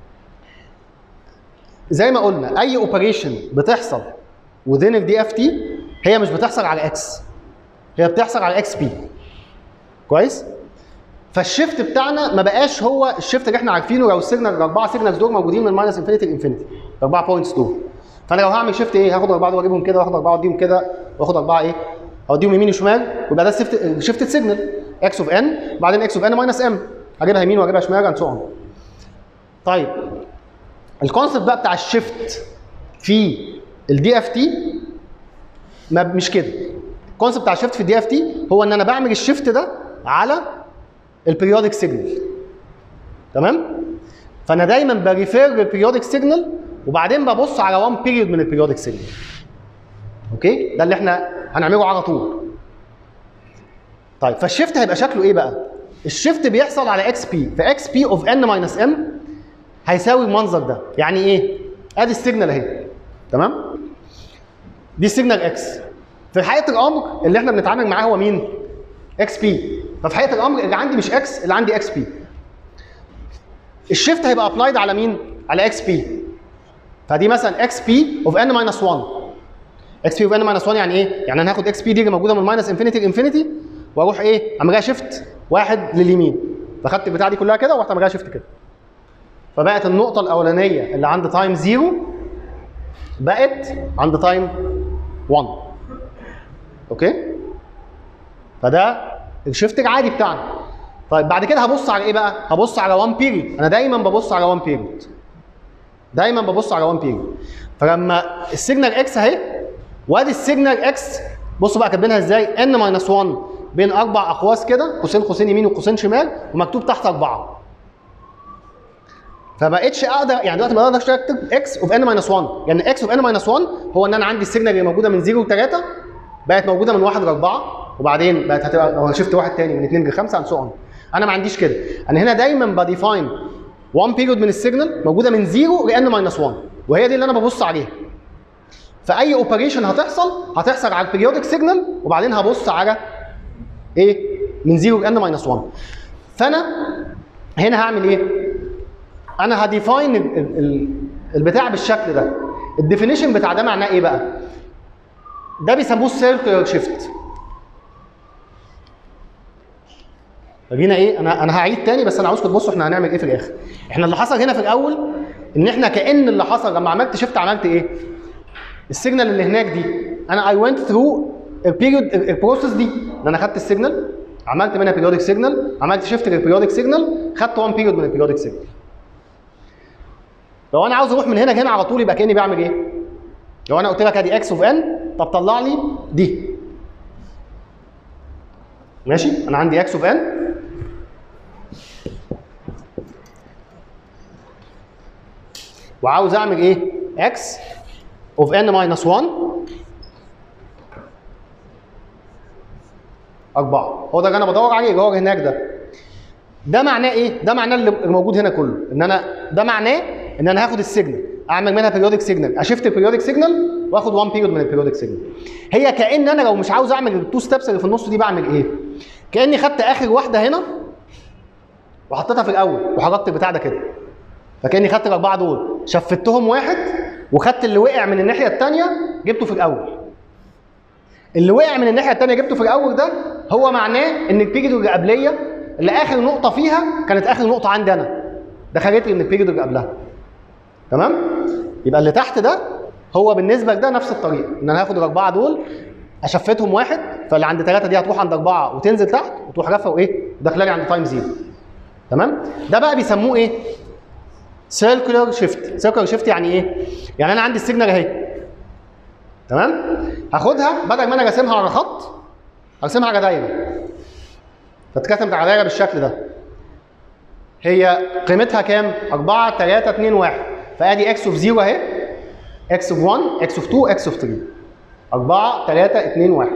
زي ما قلنا اي اوبريشن بتحصل within الدي اف تي هي مش بتحصل على اكس هي بتحصل على اكس بي كويس؟ فالشيفت بتاعنا ما بقاش هو الشيفت اللي احنا عارفينه لو السيجنال الاربعه سيجنالز دول موجودين من ماينس انفينيتي لانفينيتي الاربعه بوينتس دول فانا لو هعمل شيفت ايه هاخد الاربعه دول واجيبهم كده واخد اربعه اوديهم كده واخد اربعه ايه اوديهم يمين وشمال ويبقى ده الشيفت شيفت سيجنال اكس اوف ان بعدين اكس اوف ان ماينس ام اجيبها يمين واجيبها شمال اند سو طيب الكونسيبت بقى بتاع الشيفت في الدي اف تي ما مش كده الكونسيبت بتاع الشيفت في الدي اف تي هو ان انا بعمل الشيفت ده على البريودك سيجنال تمام فانا دايما بريفير للبريودك سيجنال وبعدين ببص على وان بيريود من البريودك سيجنال اوكي ده اللي احنا هنعمله على طول طيب فالشيفت هيبقى شكله ايه بقى الشيفت بيحصل على اكس بي فاكس بي اوف ان ماينس ام هيساوي المنظر ده يعني ايه ادي السيجنال اهي تمام دي السيجنال اكس في حقيقه الامر اللي احنا بنتعامل معاه هو مين اكس بي ففي حقيقه الامر اللي عندي مش اكس اللي عندي اكس بي الشيفت هيبقى ابلايد على مين على اكس بي فدي مثلا اكس بي اوف ان ماينس 1 اكس بي اوف ان ماينس 1 يعني ايه يعني انا هاخد اكس بي دي اللي موجوده من ماينس انفينيتي لانفينيتي واروح ايه اعمل لها شيفت واحد لليمين فخدت البتاع دي كلها كده ورحت عامل لها شيفت كده فبقت النقطه الاولانيه اللي عند تايم 0 بقت عند تايم 1 اوكي فده الشيفت العادي بتاعنا طيب بعد كده هبص على ايه بقى هبص على 1 بيريد انا دايما ببص على 1 بيريد دايما ببص على 1 بيريد فلما السيجنال اكس اهي وادي السيجنال اكس بصوا بقى كاتبينها ازاي ان ماينس 1 بين اربع اقواس كده قوسين قوسين يمين وقوسين شمال ومكتوب تحت اربعه فبقتش اقدر يعني دلوقتي ما اقدرش اكتب اكس اوف ان ماينس 1 يعني اكس اوف ان ماينس 1 هو ان انا عندي السيجنال اللي موجوده من 0 ل 3 بقت موجوده من 1 ل 4 وبعدين بقت هتبقى لو شفت واحد تاني من 2 ل 5 اند سو اون انا ما عنديش كده انا هنا دايما بديفاين 1 بيريود من السيجنال موجوده من 0 لان ماينس 1 وهي دي اللي انا ببص عليها فاي اوبريشن هتحصل هتحصل على البريودك سيجنال وبعدين هبص على ايه من 0 لان ماينس 1 فانا هنا هعمل ايه انا هديفاين ال- ال- ال- البتاع بالشكل ده الديفينيشن بتاع ده معناه ايه بقى ده بيسموه السيركلر شيفت فجينا ايه انا انا هعيد تاني بس انا عاوزكم تبصوا احنا هنعمل ايه في الاخر احنا اللي حصل هنا في الاول ان احنا كان اللي حصل لما عملت شيفت عملت ايه السيجنال اللي هناك دي انا اي ونت ثرو البيريود البروسيس دي ان انا خدت السيجنال عملت منها بيريودك سيجنال عملت شيفت للبيريودك سيجنال خدت 1 بيريود من البيريودك سيجنال لو انا عاوز اروح من هنا هنا على طول يبقى كاني بعمل ايه لو انا قلت لك ادي اكس اوف ان طب طلع لي دي ماشي انا عندي اكس اوف ان وعاوز اعمل ايه اكس اوف ان ماينس 1 أربعة هو ده اللي أنا بدور عليه اللي هو هناك ده ده معناه إيه؟ ده معناه اللي موجود هنا كله إن أنا ده معناه إن أنا هاخد السيجنال أعمل منها بيريودك سيجنال أشفت البيريودك سيجنال وآخد 1 بيريود من البيريودك سيجنال هي كأن أنا لو مش عاوز أعمل التو ستيبس اللي في النص دي بعمل إيه؟ كأني خدت آخر واحدة هنا وحطيتها في الأول وحركت البتاع ده كده فكأني خدت الأربعة دول شفتهم واحد وخدت اللي وقع من الناحية التانية جبته في الأول اللي وقع من الناحيه الثانيه جبته في الاول ده هو معناه ان البيريود اللي قبليه اللي اخر نقطه فيها كانت اخر نقطه عندي انا دخلت لي من البيريود اللي قبلها تمام يبقى اللي تحت ده هو بالنسبه لده نفس الطريقه ان انا هاخد الاربعه دول اشفتهم واحد فاللي عند ثلاثه دي هتروح عند اربعه وتنزل تحت وتروح لفه وايه داخله لي عند تايم زيرو تمام ده بقى بيسموه ايه سيركولار شيفت سيركولار شيفت يعني ايه يعني انا عندي السيجنال اهي تمام هاخدها بدل ما انا راسمها على خط ارسمها على دايره فتتكتب على دايره بالشكل ده هي قيمتها كام 4 3 2 1 فادي اكس اوف 0 اهي اكس اوف 1 اكس اوف 2 اكس اوف 3 4 3 2 1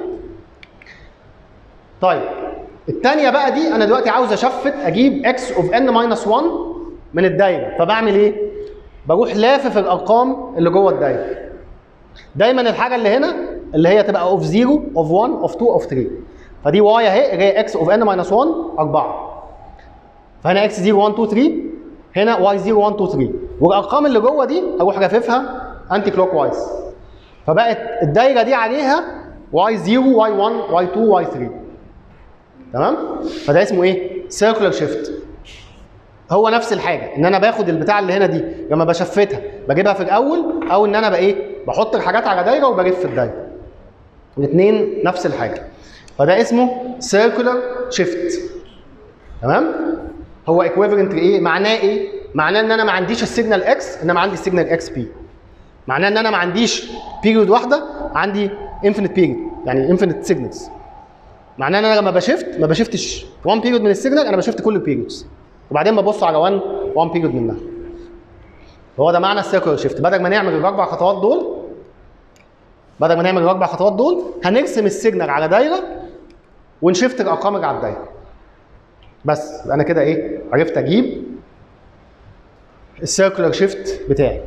طيب الثانيه بقى دي انا دلوقتي عاوز اشفت اجيب اكس اوف ان ماينس 1 من الدايره فبعمل ايه بروح لافف الارقام اللي جوه الدايره دايما الحاجه اللي هنا اللي هي تبقى اوف 0 اوف 1 اوف 2 اوف 3 فدي واي اهي اللي هي اكس اوف ان ماينس 1 4 فهنا اكس 0 1 2 3 هنا واي 0 1 2 3 والارقام اللي جوه دي اروح لاففها انتي كلوك وايز فبقت الدايره دي عليها واي 0 واي 1 واي 2 واي 3 تمام فده اسمه ايه سيركولار شيفت هو نفس الحاجه ان انا باخد البتاع اللي هنا دي لما بشفتها بجيبها في الاول او ان انا بقى ايه بحط الحاجات على دايره وبلف في الدايره الاثنين نفس الحاجه فده اسمه سيركولار شيفت تمام هو ايكويفالنت ايه معناه ايه معناه ان انا ما عنديش السيجنال اكس انما عندي السيجنال اكس بي معناه ان انا ما عنديش بيريود واحده عندي انفينيت بيريود يعني انفينيت سيجنالز معناه ان انا لما بشفت ما بشفتش 1 بيريود من السيجنال انا بشفت كل البيريودز وبعدين ببص على 1 1 بيريود منها هو ده معنى السيركولار شيفت بدل ما نعمل الاربع خطوات دول بدل ما نعمل الاربع خطوات دول هنرسم السيجنال على دايره ونشفت الارقام اللي على الدايره بس يبقى انا كده ايه عرفت اجيب السيركولار شيفت بتاعي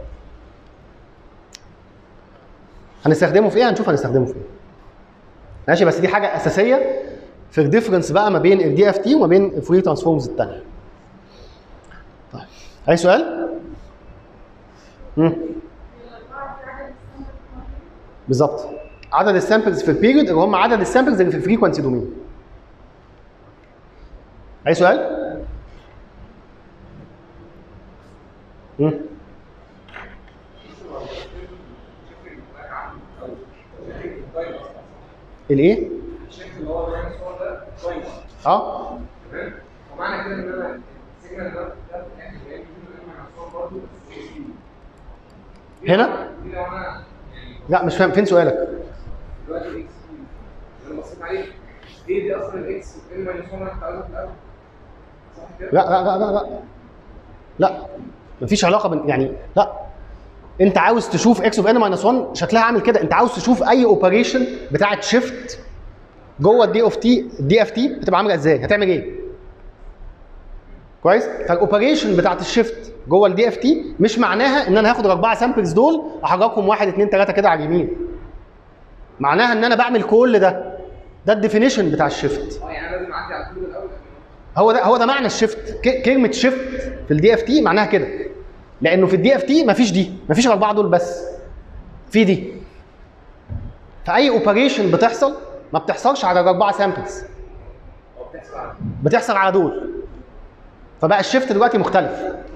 هنستخدمه في ايه هنشوف هنستخدمه في ايه ماشي بس دي حاجه اساسيه في الديفرنس بقى ما بين الدي اف تي وما بين الفوري ترانسفورمز الثانيه طيب اي سؤال امم بالظبط عدد السامبلز في البيريود اللي هم عدد السامبلز اللي في الفريكونسي دومين اي سؤال امم الايه الشكل اللي هو بيعمل الصور ده كويس اه تمام ومعنى كده ان انا السيجنال ده ده في الاخر جاي من مع الصور برضه بس مش فيه. هنا؟ دي لو انا يعني لا مش فاهم فين سؤالك دلوقتي الاكس فيه انا بصيت عليه ايه دي اصلا الاكس ان ماينس 1 انا عايزها في الاول صح كده؟ لا لا لا لا لا لا مفيش علاقه بين يعني لا انت عاوز تشوف اكس اوف ان ماينس 1 شكلها عامل كده انت عاوز تشوف اي اوبريشن بتاعه شيفت جوه الدي اوف تي الدي اف تي بتبقى عامله ازاي هتعمل ايه كويس فالاوبريشن بتاعه الشيفت جوه الدي اف تي مش معناها ان انا هاخد الاربعه سامبلز دول احركهم واحد اثنين ثلاثه كده على اليمين معناها ان انا بعمل كل ده ده الديفينيشن بتاع الشيفت اه يعني انا لازم اعدي على كل الاول هو ده هو ده معنى الشيفت ك- كلمه شيفت في الدي اف تي معناها كده لانه في الدي اف تي مفيش دي مفيش الاربعه دول بس في دي فاي اوبريشن بتحصل ما بتحصلش على الاربعه سامبلز هو بتحصل على بتحصل على دول فبقى الشيفت دلوقتي مختلف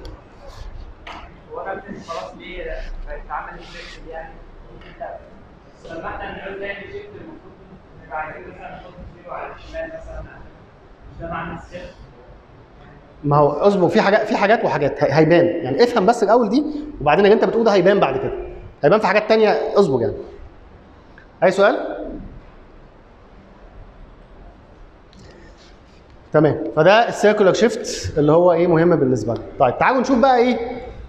هو كابتن خلاص ليه اتعمل الشيفت دي يعني بس لما احنا بنعمل نعمل شيفت المفروض نبقى عايزين مثلا نحط زيرو على الشمال مثلا مش ده معنى الشيفت ما هو اصبر في حاجات في حاجات وحاجات هي- هيبان يعني افهم بس الاول دي وبعدين اللي انت بتقوله ده هيبان بعد كده هيبان في حاجات تانية اصبر يعني اي سؤال تمام فده السيركولار شيفت اللي هو ايه مهم بالنسبه لنا طيب تعالوا نشوف بقى ايه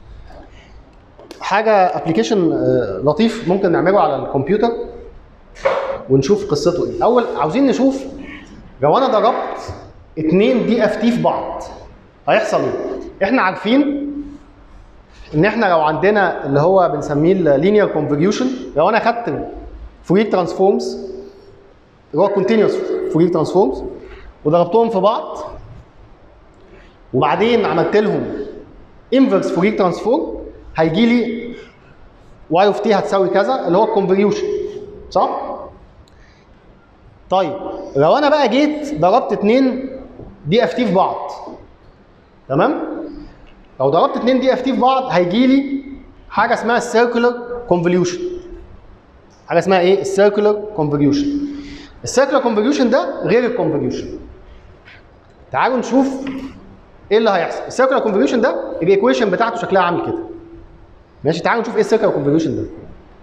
حاجه ابلكيشن لطيف ممكن نعمله على الكمبيوتر ونشوف قصته ايه اول عاوزين نشوف لو انا ضربت اتنين دي اف تي في بعض هيحصل ايه احنا عارفين ان احنا لو عندنا اللي هو بنسميه اللينير كونفوليوشن لو انا خدت فورير ترانسفورمز اللي هو كونتينوس فورير ترانسفورمز وضربتهم في بعض وبعدين عملت لهم انفرس فورير ترانسفورم هيجي لي واي اوف تي هتساوي كذا اللي هو الكونفوليوشن صح؟ طيب لو انا بقى جيت ضربت اتنين دي اف تي في بعض تمام؟ لو ضربت اتنين دي اف تي في بعض هيجي لي حاجه اسمها السيركولار كونفوليوشن حاجه اسمها ايه؟ السيركولار كونفوليوشن السيركولار كونفوليوشن ده غير الكونفوليوشن تعالوا نشوف ايه اللي هيحصل السيركولار كونفوليوشن ده الايكويشن بتاعته شكلها عامل كده ماشي تعالوا نشوف ايه السيركولار كونفوليوشن ده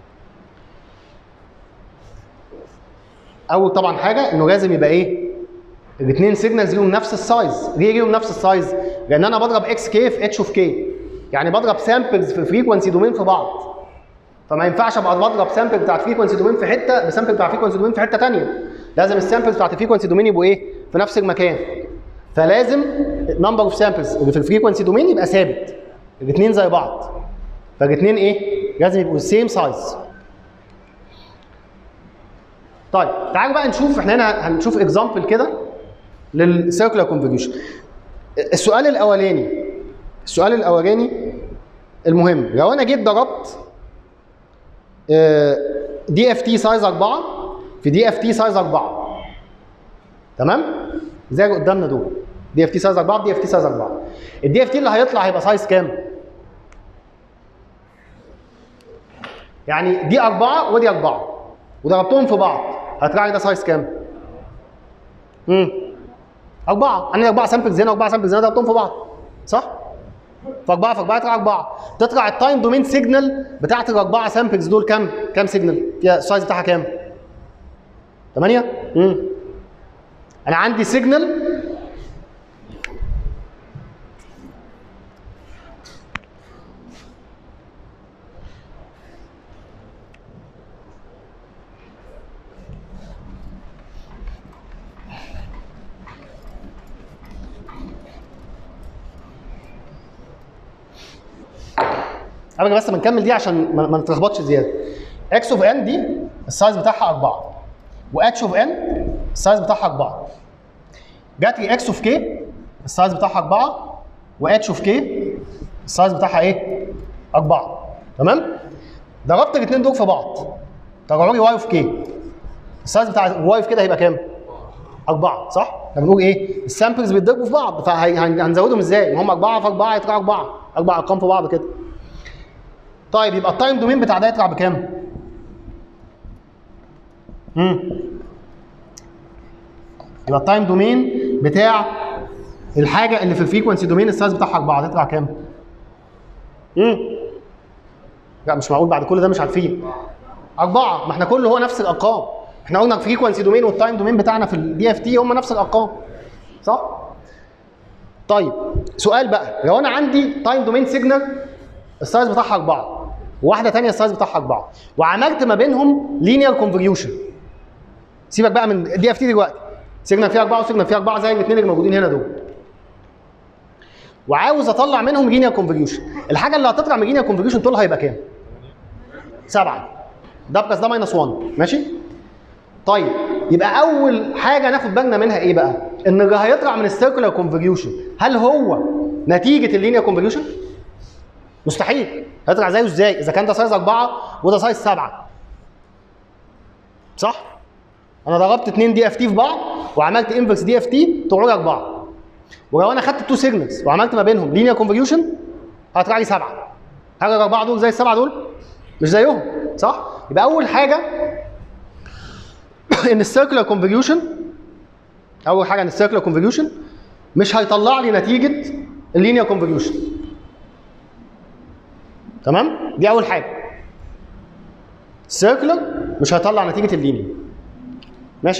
اول طبعا حاجه انه لازم يبقى ايه الاثنين سيجنالز ليهم نفس السايز ليه ليهم نفس السايز لان انا بضرب اكس كي في اتش اوف كي يعني بضرب سامبلز في فريكونسي دومين في بعض فما ينفعش ابقى بضرب سامبل بتاعت فريكونسي دومين في حته بسامبل بتاع فريكونسي دومين في حته ثانيه لازم السامبلز بتاعت الفريكونسي دومين يبقوا ايه في نفس المكان فلازم نمبر اوف سامبلز اللي في الفريكونسي دومين يبقى ثابت الاثنين زي بعض فالاثنين ايه لازم يبقوا السيم سايز طيب تعالوا بقى نشوف احنا هنا هنشوف اكزامبل كده للسيركولار كونفوليوشن السؤال الاولاني السؤال الاولاني المهم لو انا جيت ضربت دي اف تي سايز 4 في دي اف تي سايز 4 تمام زي اللي قدامنا دول دي اف تي سايز 4 دي اف تي سايز 4 الدي اف تي اللي هيطلع هيبقى سايز كام؟ يعني دي أربعة ودي أربعة وضربتهم في بعض هيطلع لي ده سايز كام؟ امم أربعة عندي أربعة سامبلز هنا وأربعة سامبلز هنا ضربتهم في بعض صح؟ فأربعة في أربعة يطلع أربعة تطلع التايم دومين سيجنال بتاعت الأربعة سامبلز دول كام؟ كام سيجنال؟ فيها السايز بتاعها كام؟ 8 امم انا عندي سيجنال قبل بس ما نكمل دي عشان ما ما نتلخبطش زياده اكس اوف ان دي السايز بتاعها 4 واتش اوف ان السايز بتاعها 4 جات لي اكس اوف كي السايز بتاعها 4 واتش اوف كي السايز بتاعها ايه؟ 4 تمام؟ ضربت الاثنين دول في بعض طلعوا لي واي اوف كي السايز بتاع واي اوف كده هيبقى كام؟ 4 صح؟ احنا بنقول ايه؟ السامبلز بيتضربوا في بعض فهنزودهم ازاي؟ ما هم 4 في 4 يطلعوا 4 اربع ارقام في بعض كده طيب يبقى التايم دومين بتاع ده يطلع بكام؟ امم يبقى التايم دومين بتاع الحاجه اللي في الفريكونسي دومين السايز بتاعها 4 تطلع كام؟ امم لا مش معقول بعد كل ده مش عارفين أربعة ما احنا كله هو نفس الأرقام احنا قلنا الفريكونسي دومين والتايم دومين بتاعنا في الدي اف تي هم نفس الأرقام صح؟ طيب سؤال بقى لو أنا عندي تايم دومين سيجنال السايز بتاعها 4 وواحدة تانية السايز بتاعها 4 وعملت ما بينهم لينير كونفوليوشن سيبك بقى من دي اف تي دلوقتي سيجنال فيها 4 وسيجنال فيها 4 زي الاثنين اللي موجودين هنا دول وعاوز اطلع منهم لينير كونفوليوشن الحاجه اللي هتطلع من لينير كونفوليوشن طولها هيبقى كام؟ 7 ده بلس ده ماينس 1 ماشي؟ طيب يبقى اول حاجه ناخد بالنا منها ايه بقى؟ ان اللي هيطلع من السيركولار كونفوليوشن هل هو نتيجه اللينير كونفوليوشن؟ مستحيل هيطلع زيه ازاي؟ اذا كان ده سايز 4 وده سايز 7 صح؟ انا ضربت 2 دي اف تي في بعض وعملت انفرس دي اف تي طلعوا لي 4 ولو انا خدت التو سيجنالز وعملت ما بينهم لينير كونفوليوشن هيطلع لي 7 هل الاربعه دول زي السبعه دول؟ مش زيهم صح؟ يبقى اول حاجه ان السيركلر كونفوليوشن اول حاجه ان السيركلر كونفوليوشن مش هيطلع لي نتيجه اللينير كونفوليوشن تمام؟ دي اول حاجه السيركلر مش هيطلع نتيجه اللينير ماشي؟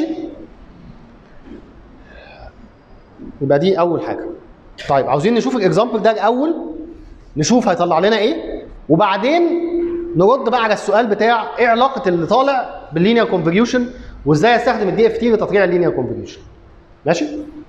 يبقى دي اول حاجه طيب عاوزين نشوف الاكزامبل ده الاول نشوف هيطلع لنا ايه وبعدين نرد بقى على السؤال بتاع ايه علاقه اللي طالع باللينير كونفوليوشن وازاي استخدم الدي اف تي لتطليع اللينير كونفوليوشن ماشي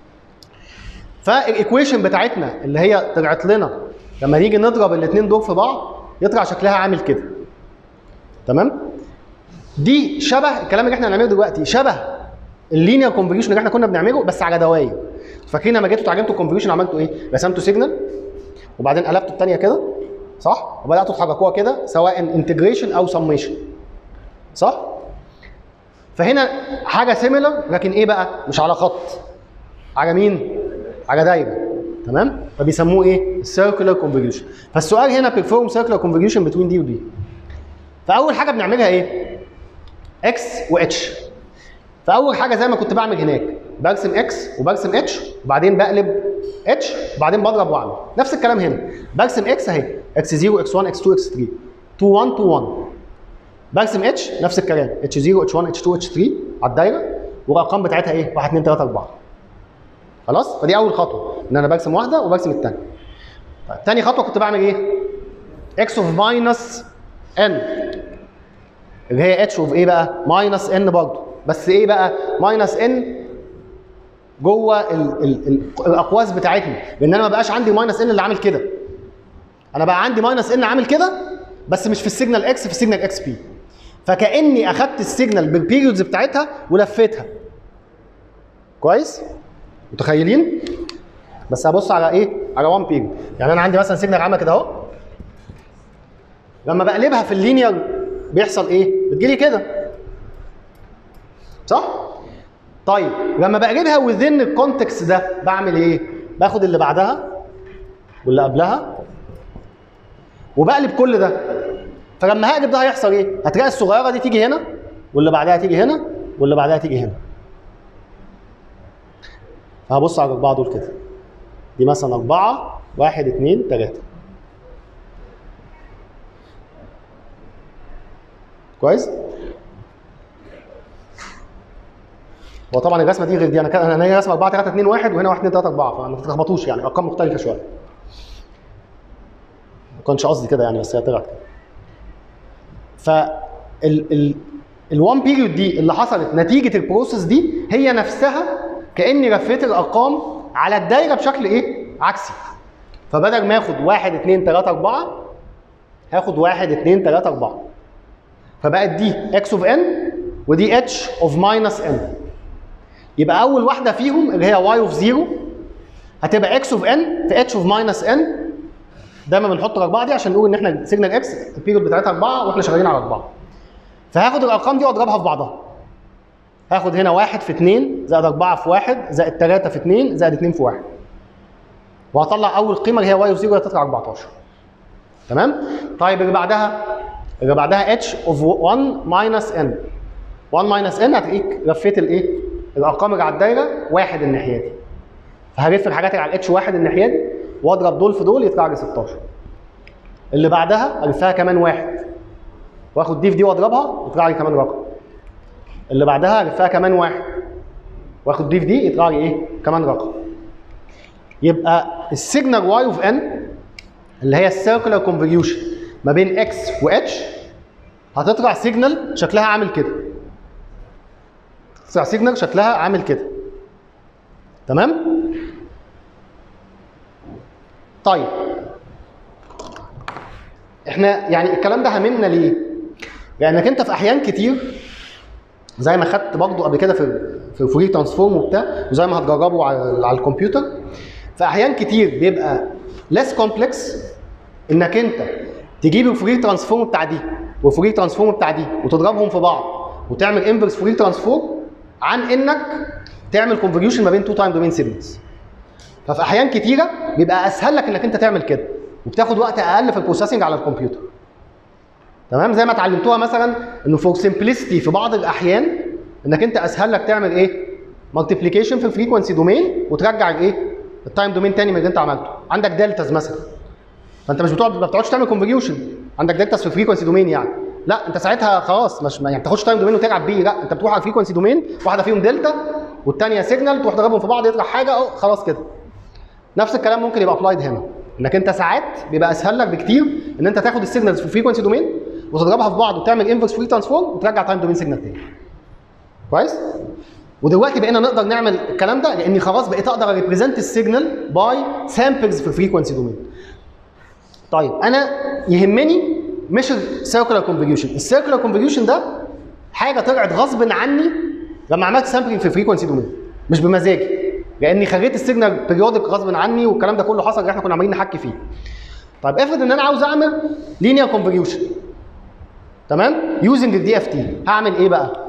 فالايكويشن بتاعتنا اللي هي طلعت لنا لما نيجي نضرب الاثنين دول في بعض يطلع شكلها عامل كده تمام دي شبه الكلام اللي احنا هنعمله دلوقتي شبه اللينير كونفوليوشن اللي احنا كنا بنعمله بس على دواير فاكرين لما جيتوا اتعلمتوا الكونفوليوشن عملتوا ايه؟ رسمتوا سيجنال وبعدين قلبتوا الثانيه كده صح؟ وبداتوا تحركوها كده سواء انتجريشن او سميشن صح؟ فهنا حاجه سيميلر لكن ايه بقى؟ مش على خط على مين؟ على دايره تمام؟ فبيسموه ايه؟ السيركلر كونفوليوشن فالسؤال هنا بيرفورم سيركلر كونفوليوشن بتوين دي ودي فاول حاجه بنعملها ايه؟ اكس واتش فاول حاجه زي ما كنت بعمل هناك برسم اكس وبرسم اتش وبعدين بقلب اتش وبعدين بضرب واعمل نفس الكلام هنا برسم اكس اهي اكس 0 اكس 1 اكس 2 اكس 3 2 1 2 1 برسم اتش نفس الكلام اتش 0 اتش 1 اتش 2 اتش 3 على الدايره والارقام بتاعتها ايه 1 2 3 4 خلاص فدي اول خطوه ان انا برسم واحده وبرسم الثانيه طيب تاني خطوه كنت بعمل ايه اكس اوف ماينس ان اللي هي اتش اوف ايه بقى ماينس ان برضه بس ايه بقى ماينس ان جوه ال ال ال الاقواس بتاعتنا لان انا ما بقاش عندي ماينس ان اللي عامل كده انا بقى عندي ماينس ان عامل كده بس مش في السيجنال اكس في السيجنال اكس بي فكاني اخدت السيجنال بالبيريودز بتاعتها ولفيتها كويس متخيلين بس هبص على ايه على 1 بيريود يعني انا عندي مثلا سيجنال عامله كده اهو لما بقلبها في اللينير بيحصل ايه بتجيلي كده صح طيب لما بقلبها وذن الكونتكست ده بعمل ايه باخد اللي بعدها واللي قبلها وبقلب كل ده فلما هقلب ده هيحصل ايه؟ هتلاقي الصغيره دي تيجي هنا واللي بعدها تيجي هنا واللي بعدها تيجي هنا فهبص على الاربعه دول كده دي مثلا اربعه واحد اثنين ثلاثه كويس؟ هو طبعا الرسمه دي غير دي انا كان انا هي رسمه 4 3 2 1 وهنا 1 2 3 4 فما تتلخبطوش يعني ارقام مختلفه شويه. ما كانش قصدي كده يعني بس هي طلعت كده. ف ال ال الوان بيريود دي اللي حصلت نتيجه البروسيس دي هي نفسها كاني لفيت الارقام على الدايره بشكل ايه؟ عكسي. فبدل ما اخد 1 2 3 4 هاخد 1 2 3 4 فبقت دي اكس اوف ان ودي اتش اوف ماينس ان يبقى اول واحده فيهم اللي هي واي اوف 0 هتبقى اكس اوف ان في اتش اوف ماينس ان دايما بنحط الاربعه دي عشان نقول ان احنا سيجنال اكس البيريود بتاعتها اربعه واحنا شغالين على اربعه فهاخد الارقام دي واضربها في بعضها هاخد هنا واحد في 2 زائد 4 في 1 زائد 3 في 2 زائد 2 في 1 وهطلع اول قيمه اللي هي واي اوف 0 هتطلع 14 تمام طيب اللي بعدها اللي بعدها اتش اوف 1 ماينس ان 1 ماينس ان هتلاقيك لفيت الايه الارقام اللي على الدايره واحد الناحيه دي فهلف الحاجات اللي على الاتش واحد الناحيه دي واضرب دول في دول يطلع لي 16 اللي بعدها الفها كمان واحد واخد دي في دي واضربها يطلع لي كمان رقم اللي بعدها الفها كمان واحد واخد دي في دي يطلع لي ايه كمان رقم يبقى السيجنال واي اوف ان اللي هي السيركلر كونفوليوشن ما بين اكس واتش هتطلع سيجنال شكلها عامل كده تطلع سيجنال شكلها عامل كده تمام طيب احنا يعني الكلام ده هاممنا ليه لانك انت في احيان كتير زي ما خدت برضه قبل كده في في فوري ترانسفورم وبتاع وزي ما هتجربوا على, على الكمبيوتر في احيان كتير بيبقى ليس كومبلكس انك انت تجيب الفوري ترانسفورم بتاع دي والفوري ترانسفورم بتاع دي وتضربهم في بعض وتعمل انفرس فوري ترانسفورم عن انك تعمل كونفوليوشن ما بين تو تايم دومين سيجنالز ففي احيان كتيره بيبقى اسهل لك انك انت تعمل كده وبتاخد وقت اقل في البروسيسنج على الكمبيوتر تمام زي ما اتعلمتوها مثلا انه فور سمبلسيتي في بعض الاحيان انك انت اسهل لك تعمل ايه مالتيبليكيشن في الفريكونسي دومين وترجع الايه التايم دومين تاني من اللي انت عملته عندك دلتاز مثلا فانت مش بتقعد ما بتقعدش تعمل كونفوليوشن عندك دلتاز في الفريكونسي دومين يعني لا انت ساعتها خلاص مش يعني ما تاخدش تايم دومين وتلعب بيه لا انت بتروح على الفريكونسي دومين واحده فيهم دلتا والثانيه سيجنال تروح تضربهم في بعض يطلع حاجه أو خلاص كده نفس الكلام ممكن يبقى ابلايد هنا انك انت ساعات بيبقى اسهل لك بكتير ان انت تاخد السيجنالز في الفريكونسي دومين وتضربها في بعض وتعمل انفرس فري ترانسفورم وترجع تايم دومين سيجنال تاني كويس ودلوقتي بقينا نقدر نعمل الكلام ده لاني خلاص بقيت اقدر اريبريزنت السيجنال باي سامبلز في الفريكونسي دومين طيب انا يهمني مش السيركلر كونفوليوشن السيركلر كونفوليوشن ده حاجه طلعت غصب عني لما عملت سامبلنج في الفريكونسي دومين مش بمزاجي لاني خليت السيجنال بيريودك غصب عني والكلام ده كله حصل احنا كنا عمالين نحكي فيه طيب افرض ان انا عاوز اعمل لينير كونفوليوشن تمام يوزنج الدي اف تي هعمل ايه بقى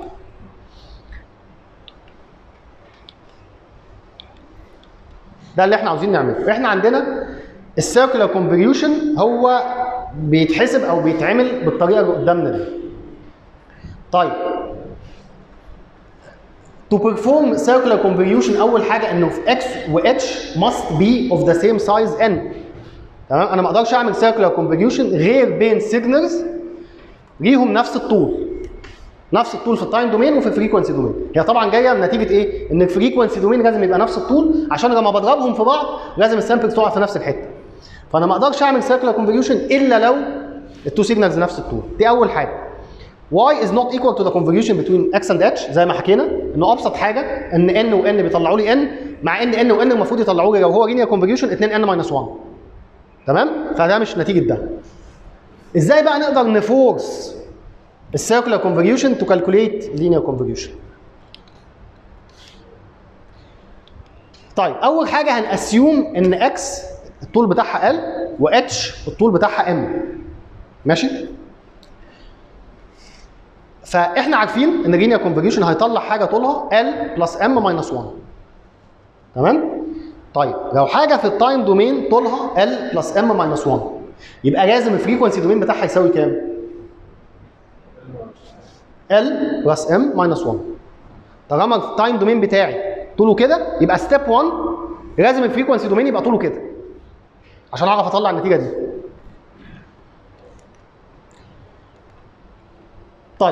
ده اللي احنا عاوزين نعمله احنا عندنا السيركلر كونفوليوشن هو بيتحسب او بيتعمل بالطريقه اللي قدامنا دي طيب To perform circular convolution اول حاجه انه في x و h must be of the same size n تمام انا ما اقدرش اعمل circular convolution غير بين سيجنالز ليهم نفس الطول نفس الطول في التايم دومين وفي الفريكونسي دومين هي طبعا جايه من نتيجه ايه ان الفريكونسي دومين لازم يبقى نفس الطول عشان لما بضربهم في بعض لازم السامبلز تقع في نفس الحته فانا ما اقدرش اعمل circular convolution الا لو التو سيجنالز نفس الطول دي اول حاجه y is not equal to the convolution between x and h زي ما حكينا انه ابسط حاجه ان n و n بيطلعوا لي n مع ان n و n المفروض يطلعوا لي لو هو linear convolution 2 n minus 1 تمام فده مش نتيجه ده ازاي بقى نقدر نفورس السيركلر كونفوليوشن تو كالكوليت لينير كونفوليوشن طيب اول حاجه هنأسيوم ان اكس الطول بتاعها ال واتش الطول بتاعها ام ماشي فاحنا عارفين ان لينير كونفوليوشن هيطلع حاجه طولها ال بلس ام ماينس 1 تمام طيب لو حاجه في التايم دومين طولها ال بلس ام ماينس 1 يبقى لازم الفريكونسي دومين بتاعها يساوي كام؟ ال بلس ام ماينس 1 طالما التايم دومين بتاعي طوله كده يبقى ستيب 1 لازم الفريكونسي دومين يبقى طوله كده عشان اعرف اطلع النتيجه دي طيب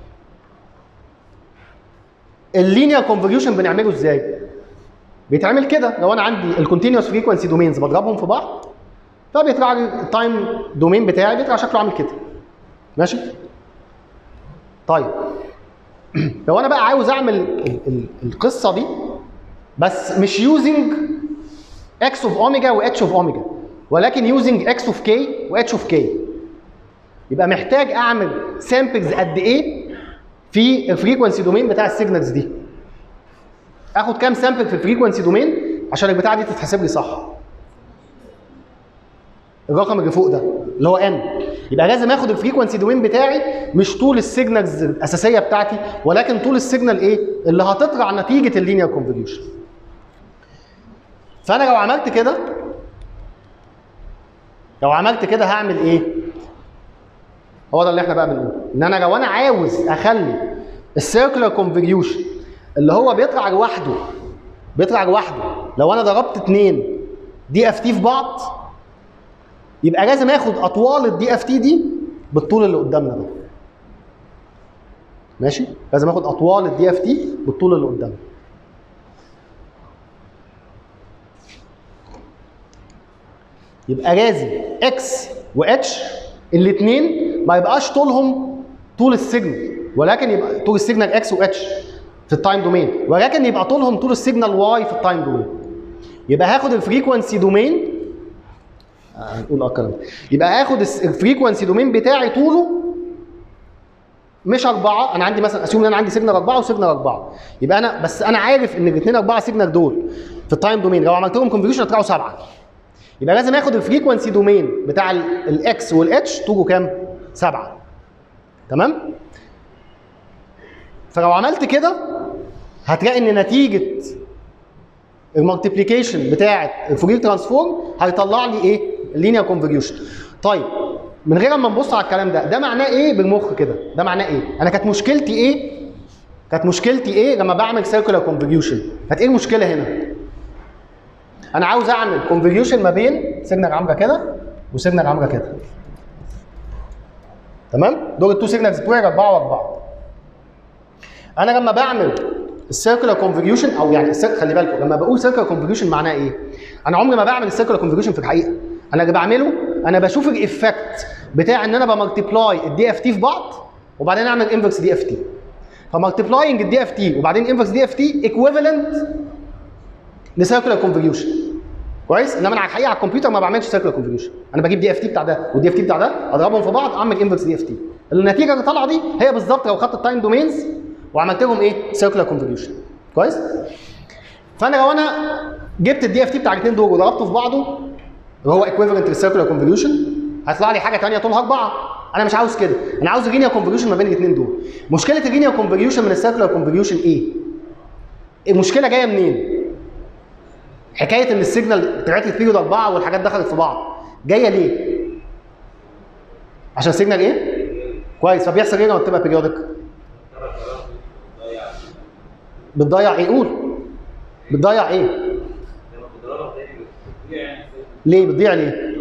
اللينير كونفوليوشن بنعمله ازاي؟ بيتعمل كده لو انا عندي الكونتينوس فريكونسي دومينز بضربهم في بعض فبيطلع لي التايم دومين بتاعي بيطلع شكله عامل كده ماشي؟ طيب لو انا بقى عاوز اعمل ال- ال- القصه دي بس مش يوزنج اكس اوف اوميجا واتش اوف اوميجا ولكن يوزنج اكس اوف كي واتش اوف كي يبقى محتاج اعمل سامبلز قد ايه في الفريكونسي دومين بتاع السيجنالز دي اخد كام سامبل في الفريكونسي دومين عشان البتاعه دي تتحسب لي صح الرقم اللي فوق ده اللي هو ان يبقى لازم اخد الفريكونسي دومين بتاعي مش طول السيجنالز الاساسيه بتاعتي ولكن طول السيجنال ايه اللي هتطلع نتيجه اللينير كونفوليوشن فانا لو عملت كده لو عملت كده هعمل ايه هو ده اللي احنا بقى بنقوله ان انا لو انا عاوز اخلي السيركلر كونفوليوشن اللي هو بيطلع لوحده بيطلع لوحده لو انا ضربت اتنين دي اف تي في بعض يبقى لازم اخد اطوال الدي اف تي دي بالطول اللي قدامنا ده ماشي لازم اخد اطوال الدي اف تي بالطول اللي قدامنا يبقى لازم اكس واتش الاثنين ما يبقاش طولهم طول السيجنال ولكن يبقى طول السيجنال اكس واتش في التايم دومين ولكن يبقى طولهم طول السيجنال واي في التايم دومين يبقى هاخد الفريكونسي دومين آه، نقول اه الكلام ده. يبقى هاخد الس- الفريكونسي دومين بتاعي طوله مش أربعة أنا عندي مثلا أسيوم إن أنا عندي سيجنال أربعة وسيجنال أربعة يبقى أنا بس أنا عارف إن الاثنين أربعة سيجنال دول في التايم دومين لو عملت لهم كونفوليوشن هيطلعوا سبعة يبقى لازم آخد الفريكونسي دومين بتاع الإكس والإتش طوله كام؟ سبعة تمام؟ فلو عملت كده هتلاقي إن نتيجة المالتيبليكيشن بتاعه الفورير ترانسفورم هيطلع لي ايه؟ اللينير كونفوليوشن. طيب من غير ما نبص على الكلام ده، ده معناه ايه بالمخ كده؟ ده معناه ايه؟ انا كانت مشكلتي ايه؟ كانت مشكلتي ايه لما بعمل سيركولار كونفوليوشن؟ كانت ايه المشكله هنا؟ انا عاوز اعمل كونفوليوشن ما بين سيجنال عامله كده وسيجنال عامله كده. تمام؟ دول التو سيجنالز بتوعي 4 و4. انا لما بعمل السيركولار كونفوليوشن او يعني السير- خلي بالكم لما بقول سيركولار كونفوليوشن معناه ايه؟ انا عمري ما بعمل السيركولار كونفوليوشن في الحقيقه انا اللي بعمله انا بشوف الايفكت بتاع ان انا بملتبلاي الدي اف تي في بعض وبعدين اعمل انفرس دي اف تي فملتبلاينج الدي اف تي وبعدين انفرس دي اف تي ايكويفالنت لسيركولار كونفوليوشن كويس انما انا على الحقيقه على الكمبيوتر ما بعملش سيركولار كونفوليوشن انا بجيب دي اف تي بتاع ده والدي اف تي بتاع ده اضربهم في بعض اعمل انفرس دي اف تي النتيجه اللي طالعه دي هي بالظبط لو خدت التايم دومينز وعملت لهم ايه سيركولار كونفوليوشن كويس فانا لو انا جبت الدي اف تي بتاع الاثنين دول وضربته في بعضه اللي هو ايكويفالنت للسيركولار كونفوليوشن هيطلع لي حاجه ثانيه طولها اربعه انا مش عاوز كده انا عاوز لينير كونفوليوشن ما بين الاثنين دول مشكله اللينير كونفوليوشن من السيركولار كونفوليوشن ايه المشكله جايه منين حكايه ان السيجنال طلعت لي في بيريود اربعه والحاجات دخلت في بعض جايه ليه عشان السيجنال ايه كويس فبيحصل ايه لما بتبقى بيريودك بتضيع ايه قول بتضيع ايه ليه بتضيع ليه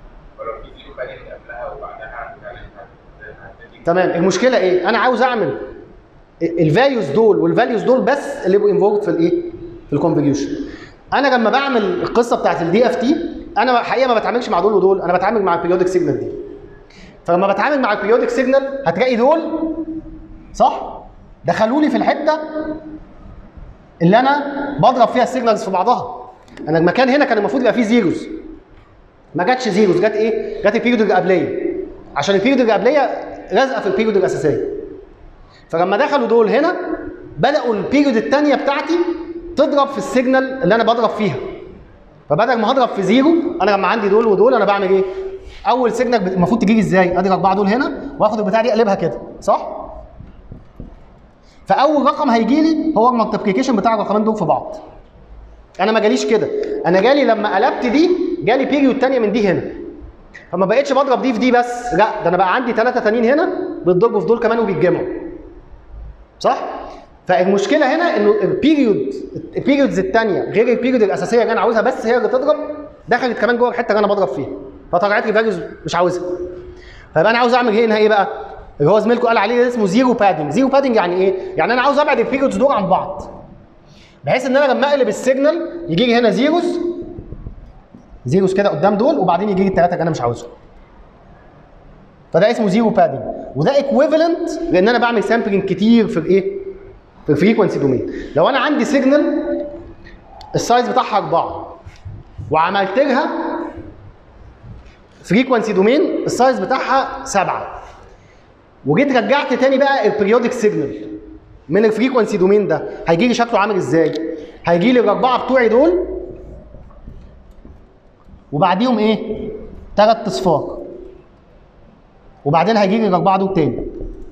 تمام المشكله ايه انا عاوز اعمل الفاليوز دول والفاليوز دول بس اللي يبقوا انفولد في الايه في الكونفوليوشن انا لما بعمل القصه بتاعت الدي اف تي انا حقيقه ما بتعاملش مع دول ودول انا بتعامل مع البيريودك سيجنال دي فلما بتعامل مع البيريودك سيجنال هتلاقي دول صح دخلوا لي في الحته اللي انا بضرب فيها السيجنالز في بعضها انا المكان هنا كان المفروض يبقى فيه زيروز ما جاتش زيروز جت ايه جت البيريود اللي قبليه عشان البيريود اللي قبليه لازقه في البيريود الاساسيه فلما دخلوا دول هنا بداوا البيريود الثانيه بتاعتي تضرب في السيجنال اللي انا بضرب فيها فبدل ما هضرب في زيرو انا لما عندي دول ودول انا بعمل ايه اول سيجنال بت- المفروض تجي لي ازاي ادي الاربعه دول هنا واخد البتاعه دي اقلبها كده صح فاول رقم هيجي لي هو المالتيبليكيشن بتاع الرقمين دول في بعض انا ما جاليش كده انا جالي لما قلبت دي جالي بيريود تانية من دي هنا فما بقتش بضرب دي في دي بس لا ده انا بقى عندي ثلاثه تانيين هنا بيتضربوا في دول كمان وبيتجمعوا صح فالمشكله هنا انه البيريود البيريودز الثانيه غير البيريود الاساسيه اللي انا عاوزها بس هي اللي تضرب دخلت كمان جوه الحته اللي انا بضرب فيها فطلعت لي فاليوز مش عاوزها فيبقى انا عاوز اعمل ايه هنا ايه بقى اللي هو زميلكم قال عليه اسمه زيرو بادنج زيرو بادنج يعني ايه يعني انا عاوز ابعد البيريودز دول عن بعض بحيث ان انا لما اقلب السيجنال يجي لي هنا زيروز زيروز كده قدام دول وبعدين يجي لي الثلاثه اللي انا مش عاوزهم فده اسمه زيرو بادنج وده ايكويفالنت لان انا بعمل سامبلنج كتير في الايه في الفريكونسي دومين لو انا عندي سيجنال السايز بتاعها 4 وعملت لها فريكونسي دومين السايز بتاعها 7 وجيت رجعت تاني بقى البريودك سيجنال من الفريكونسي دومين ده هيجي لي شكله عامل ازاي؟ هيجي لي الاربعه بتوعي دول وبعديهم ايه؟ ثلاث اصفار وبعدين هيجي لي الاربعه دول تاني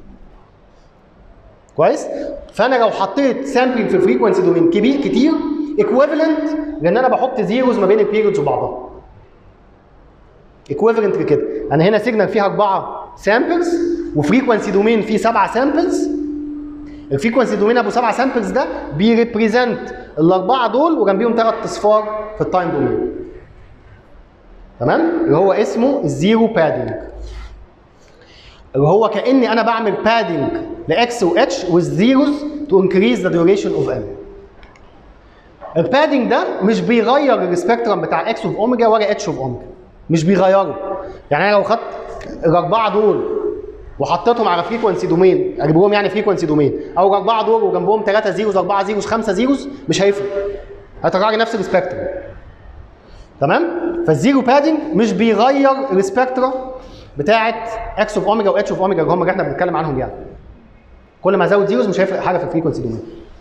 كويس؟ فانا لو حطيت سامبلنج في الفريكونسي دومين كبير كتير ايكويفالنت لان انا بحط زيروز ما بين البيريودز وبعضها ايكويفالنت كده انا هنا سيجنال فيها اربعه سامبلز وفريكونسي دومين فيه سبعه سامبلز الفريكونسي دومين ابو سبعه سامبلز ده بيريبريزنت الاربعه دول وجنبيهم ثلاث اصفار في التايم دومين تمام اللي هو اسمه الزيرو بادنج اللي هو كاني انا بعمل بادنج لاكس واتش والزيروز تو انكريز ذا ديوريشن اوف ال البادنج ده مش بيغير السبيكترم بتاع اكس اوف اوميجا ولا اتش اوف اوميجا مش بيغيره يعني انا لو خدت الاربعه دول وحطيتهم على فريكونسي دومين اجيبهم يعني فريكونسي دومين او الاربعه دول وجنبهم ثلاثه زيروز اربعه زيروز خمسه زيروز مش هيفرق هيطلع لي نفس السبيكترم تمام فالزيرو بادنج مش بيغير السبيكترا بتاعه اكس اوف اوميجا واتش اوف اوميجا اللي هم اللي احنا بنتكلم عنهم يعني كل ما ازود زيروز مش هيفرق حاجه في الفريكونسي دومين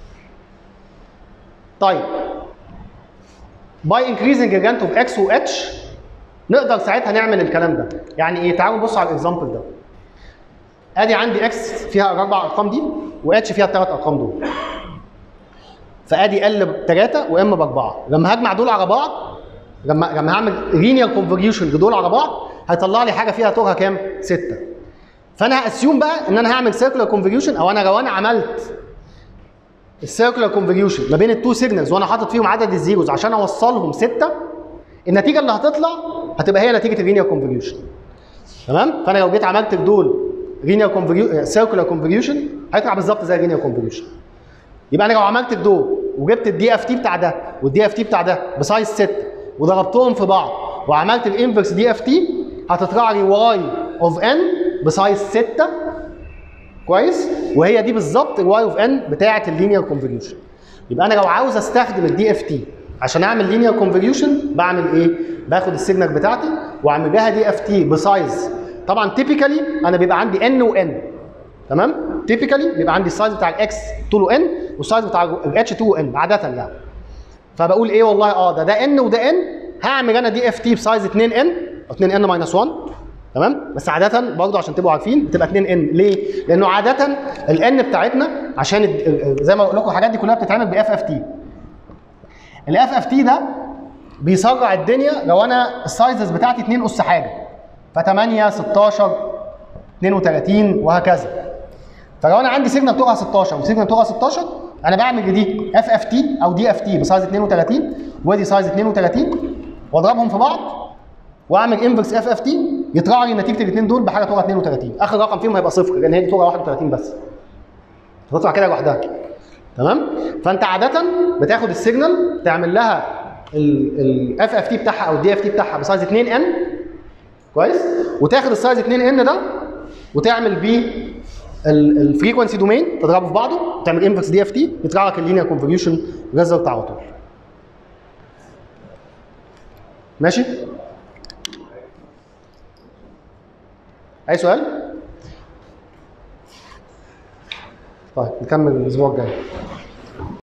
طيب باي انكريزنج الرانت اوف اكس واتش نقدر ساعتها نعمل الكلام ده يعني ايه تعالوا نبص على الاكزامبل ده ادي عندي اكس فيها الاربع ارقام دي واتش فيها الثلاث ارقام دول فادي ال بثلاثه وام باربعه لما هجمع دول على بعض لما لما هعمل لينير كونفوليوشن لدول على بعض هيطلع لي حاجه فيها طولها كام؟ سته فانا هاسيوم بقى ان انا هعمل سيركلر كونفوليوشن او انا لو انا عملت السيركلر كونفوليوشن ما بين التو سيجنالز وانا حاطط فيهم عدد الزيروز عشان اوصلهم سته النتيجه اللي هتطلع هتبقى هي نتيجه اللينير كونفوليوشن تمام فانا لو جيت عملت دول لينير كونفوليوشن سيركلر كونفوليوشن هيطلع بالظبط زي اللينير كونفوليوشن يبقى انا لو عملت دول وجبت الدي اف تي بتاع ده والدي اف تي بتاع ده بسايز 6 وضربتهم في بعض وعملت الانفرس دي اف تي هتطلع لي واي اوف ان بسايز 6 كويس وهي دي بالظبط الواي اوف ان بتاعه اللينير كونفوليوشن يبقى انا لو عاوز استخدم الدي اف تي عشان اعمل لينير كونفوليوشن بعمل ايه؟ باخد السيجنال بتاعتي واعمل لها دي اف تي بسايز طبعا تيبيكالي انا بيبقى عندي ان وان تمام؟ تيبيكالي بيبقى عندي السايز بتاع الاكس طوله ان والسايز بتاع الاتش 2 ان عاده يعني فبقول ايه والله اه ده ده ان وده ان هعمل انا دي اف تي بسايز 2 ان او 2 ان ماينس 1 تمام بس عاده برضه عشان تبقوا عارفين بتبقى 2 ان ليه؟ لانه عاده الان بتاعتنا عشان ال- ال- زي ما بقول لكم الحاجات دي كلها بتتعمل باف اف تي الاف اف تي ده بيسرع الدنيا لو انا السايزز بتاعتي 2 اس حاجه ف 8 16 32 وهكذا فلو انا عندي سيجنال طولها 16 وسيجنال طولها 16 انا بعمل دي اف اف تي او دي اف تي بسايز 32 ودي سايز 32 واضربهم في بعض واعمل انفرس اف اف تي يطلع لي نتيجه الاثنين دول بحاجه طولها 32 اخر رقم فيهم هيبقى صفر لان هي دي طولها 31 بس تطلع كده لوحدها تمام فانت عاده بتاخد السيجنال تعمل لها الاف اف تي بتاعها او الدي اف تي بتاعها بسايز 2 ان كويس وتاخد السايز 2 ان ده وتعمل بيه الفريكونسي دومين تضربه في بعضه وتعمل انفرس دي اف تي يطلع لك اللينير كونفوليوشن ريزلت على طول ماشي اي سؤال طيب نكمل الاسبوع الجاي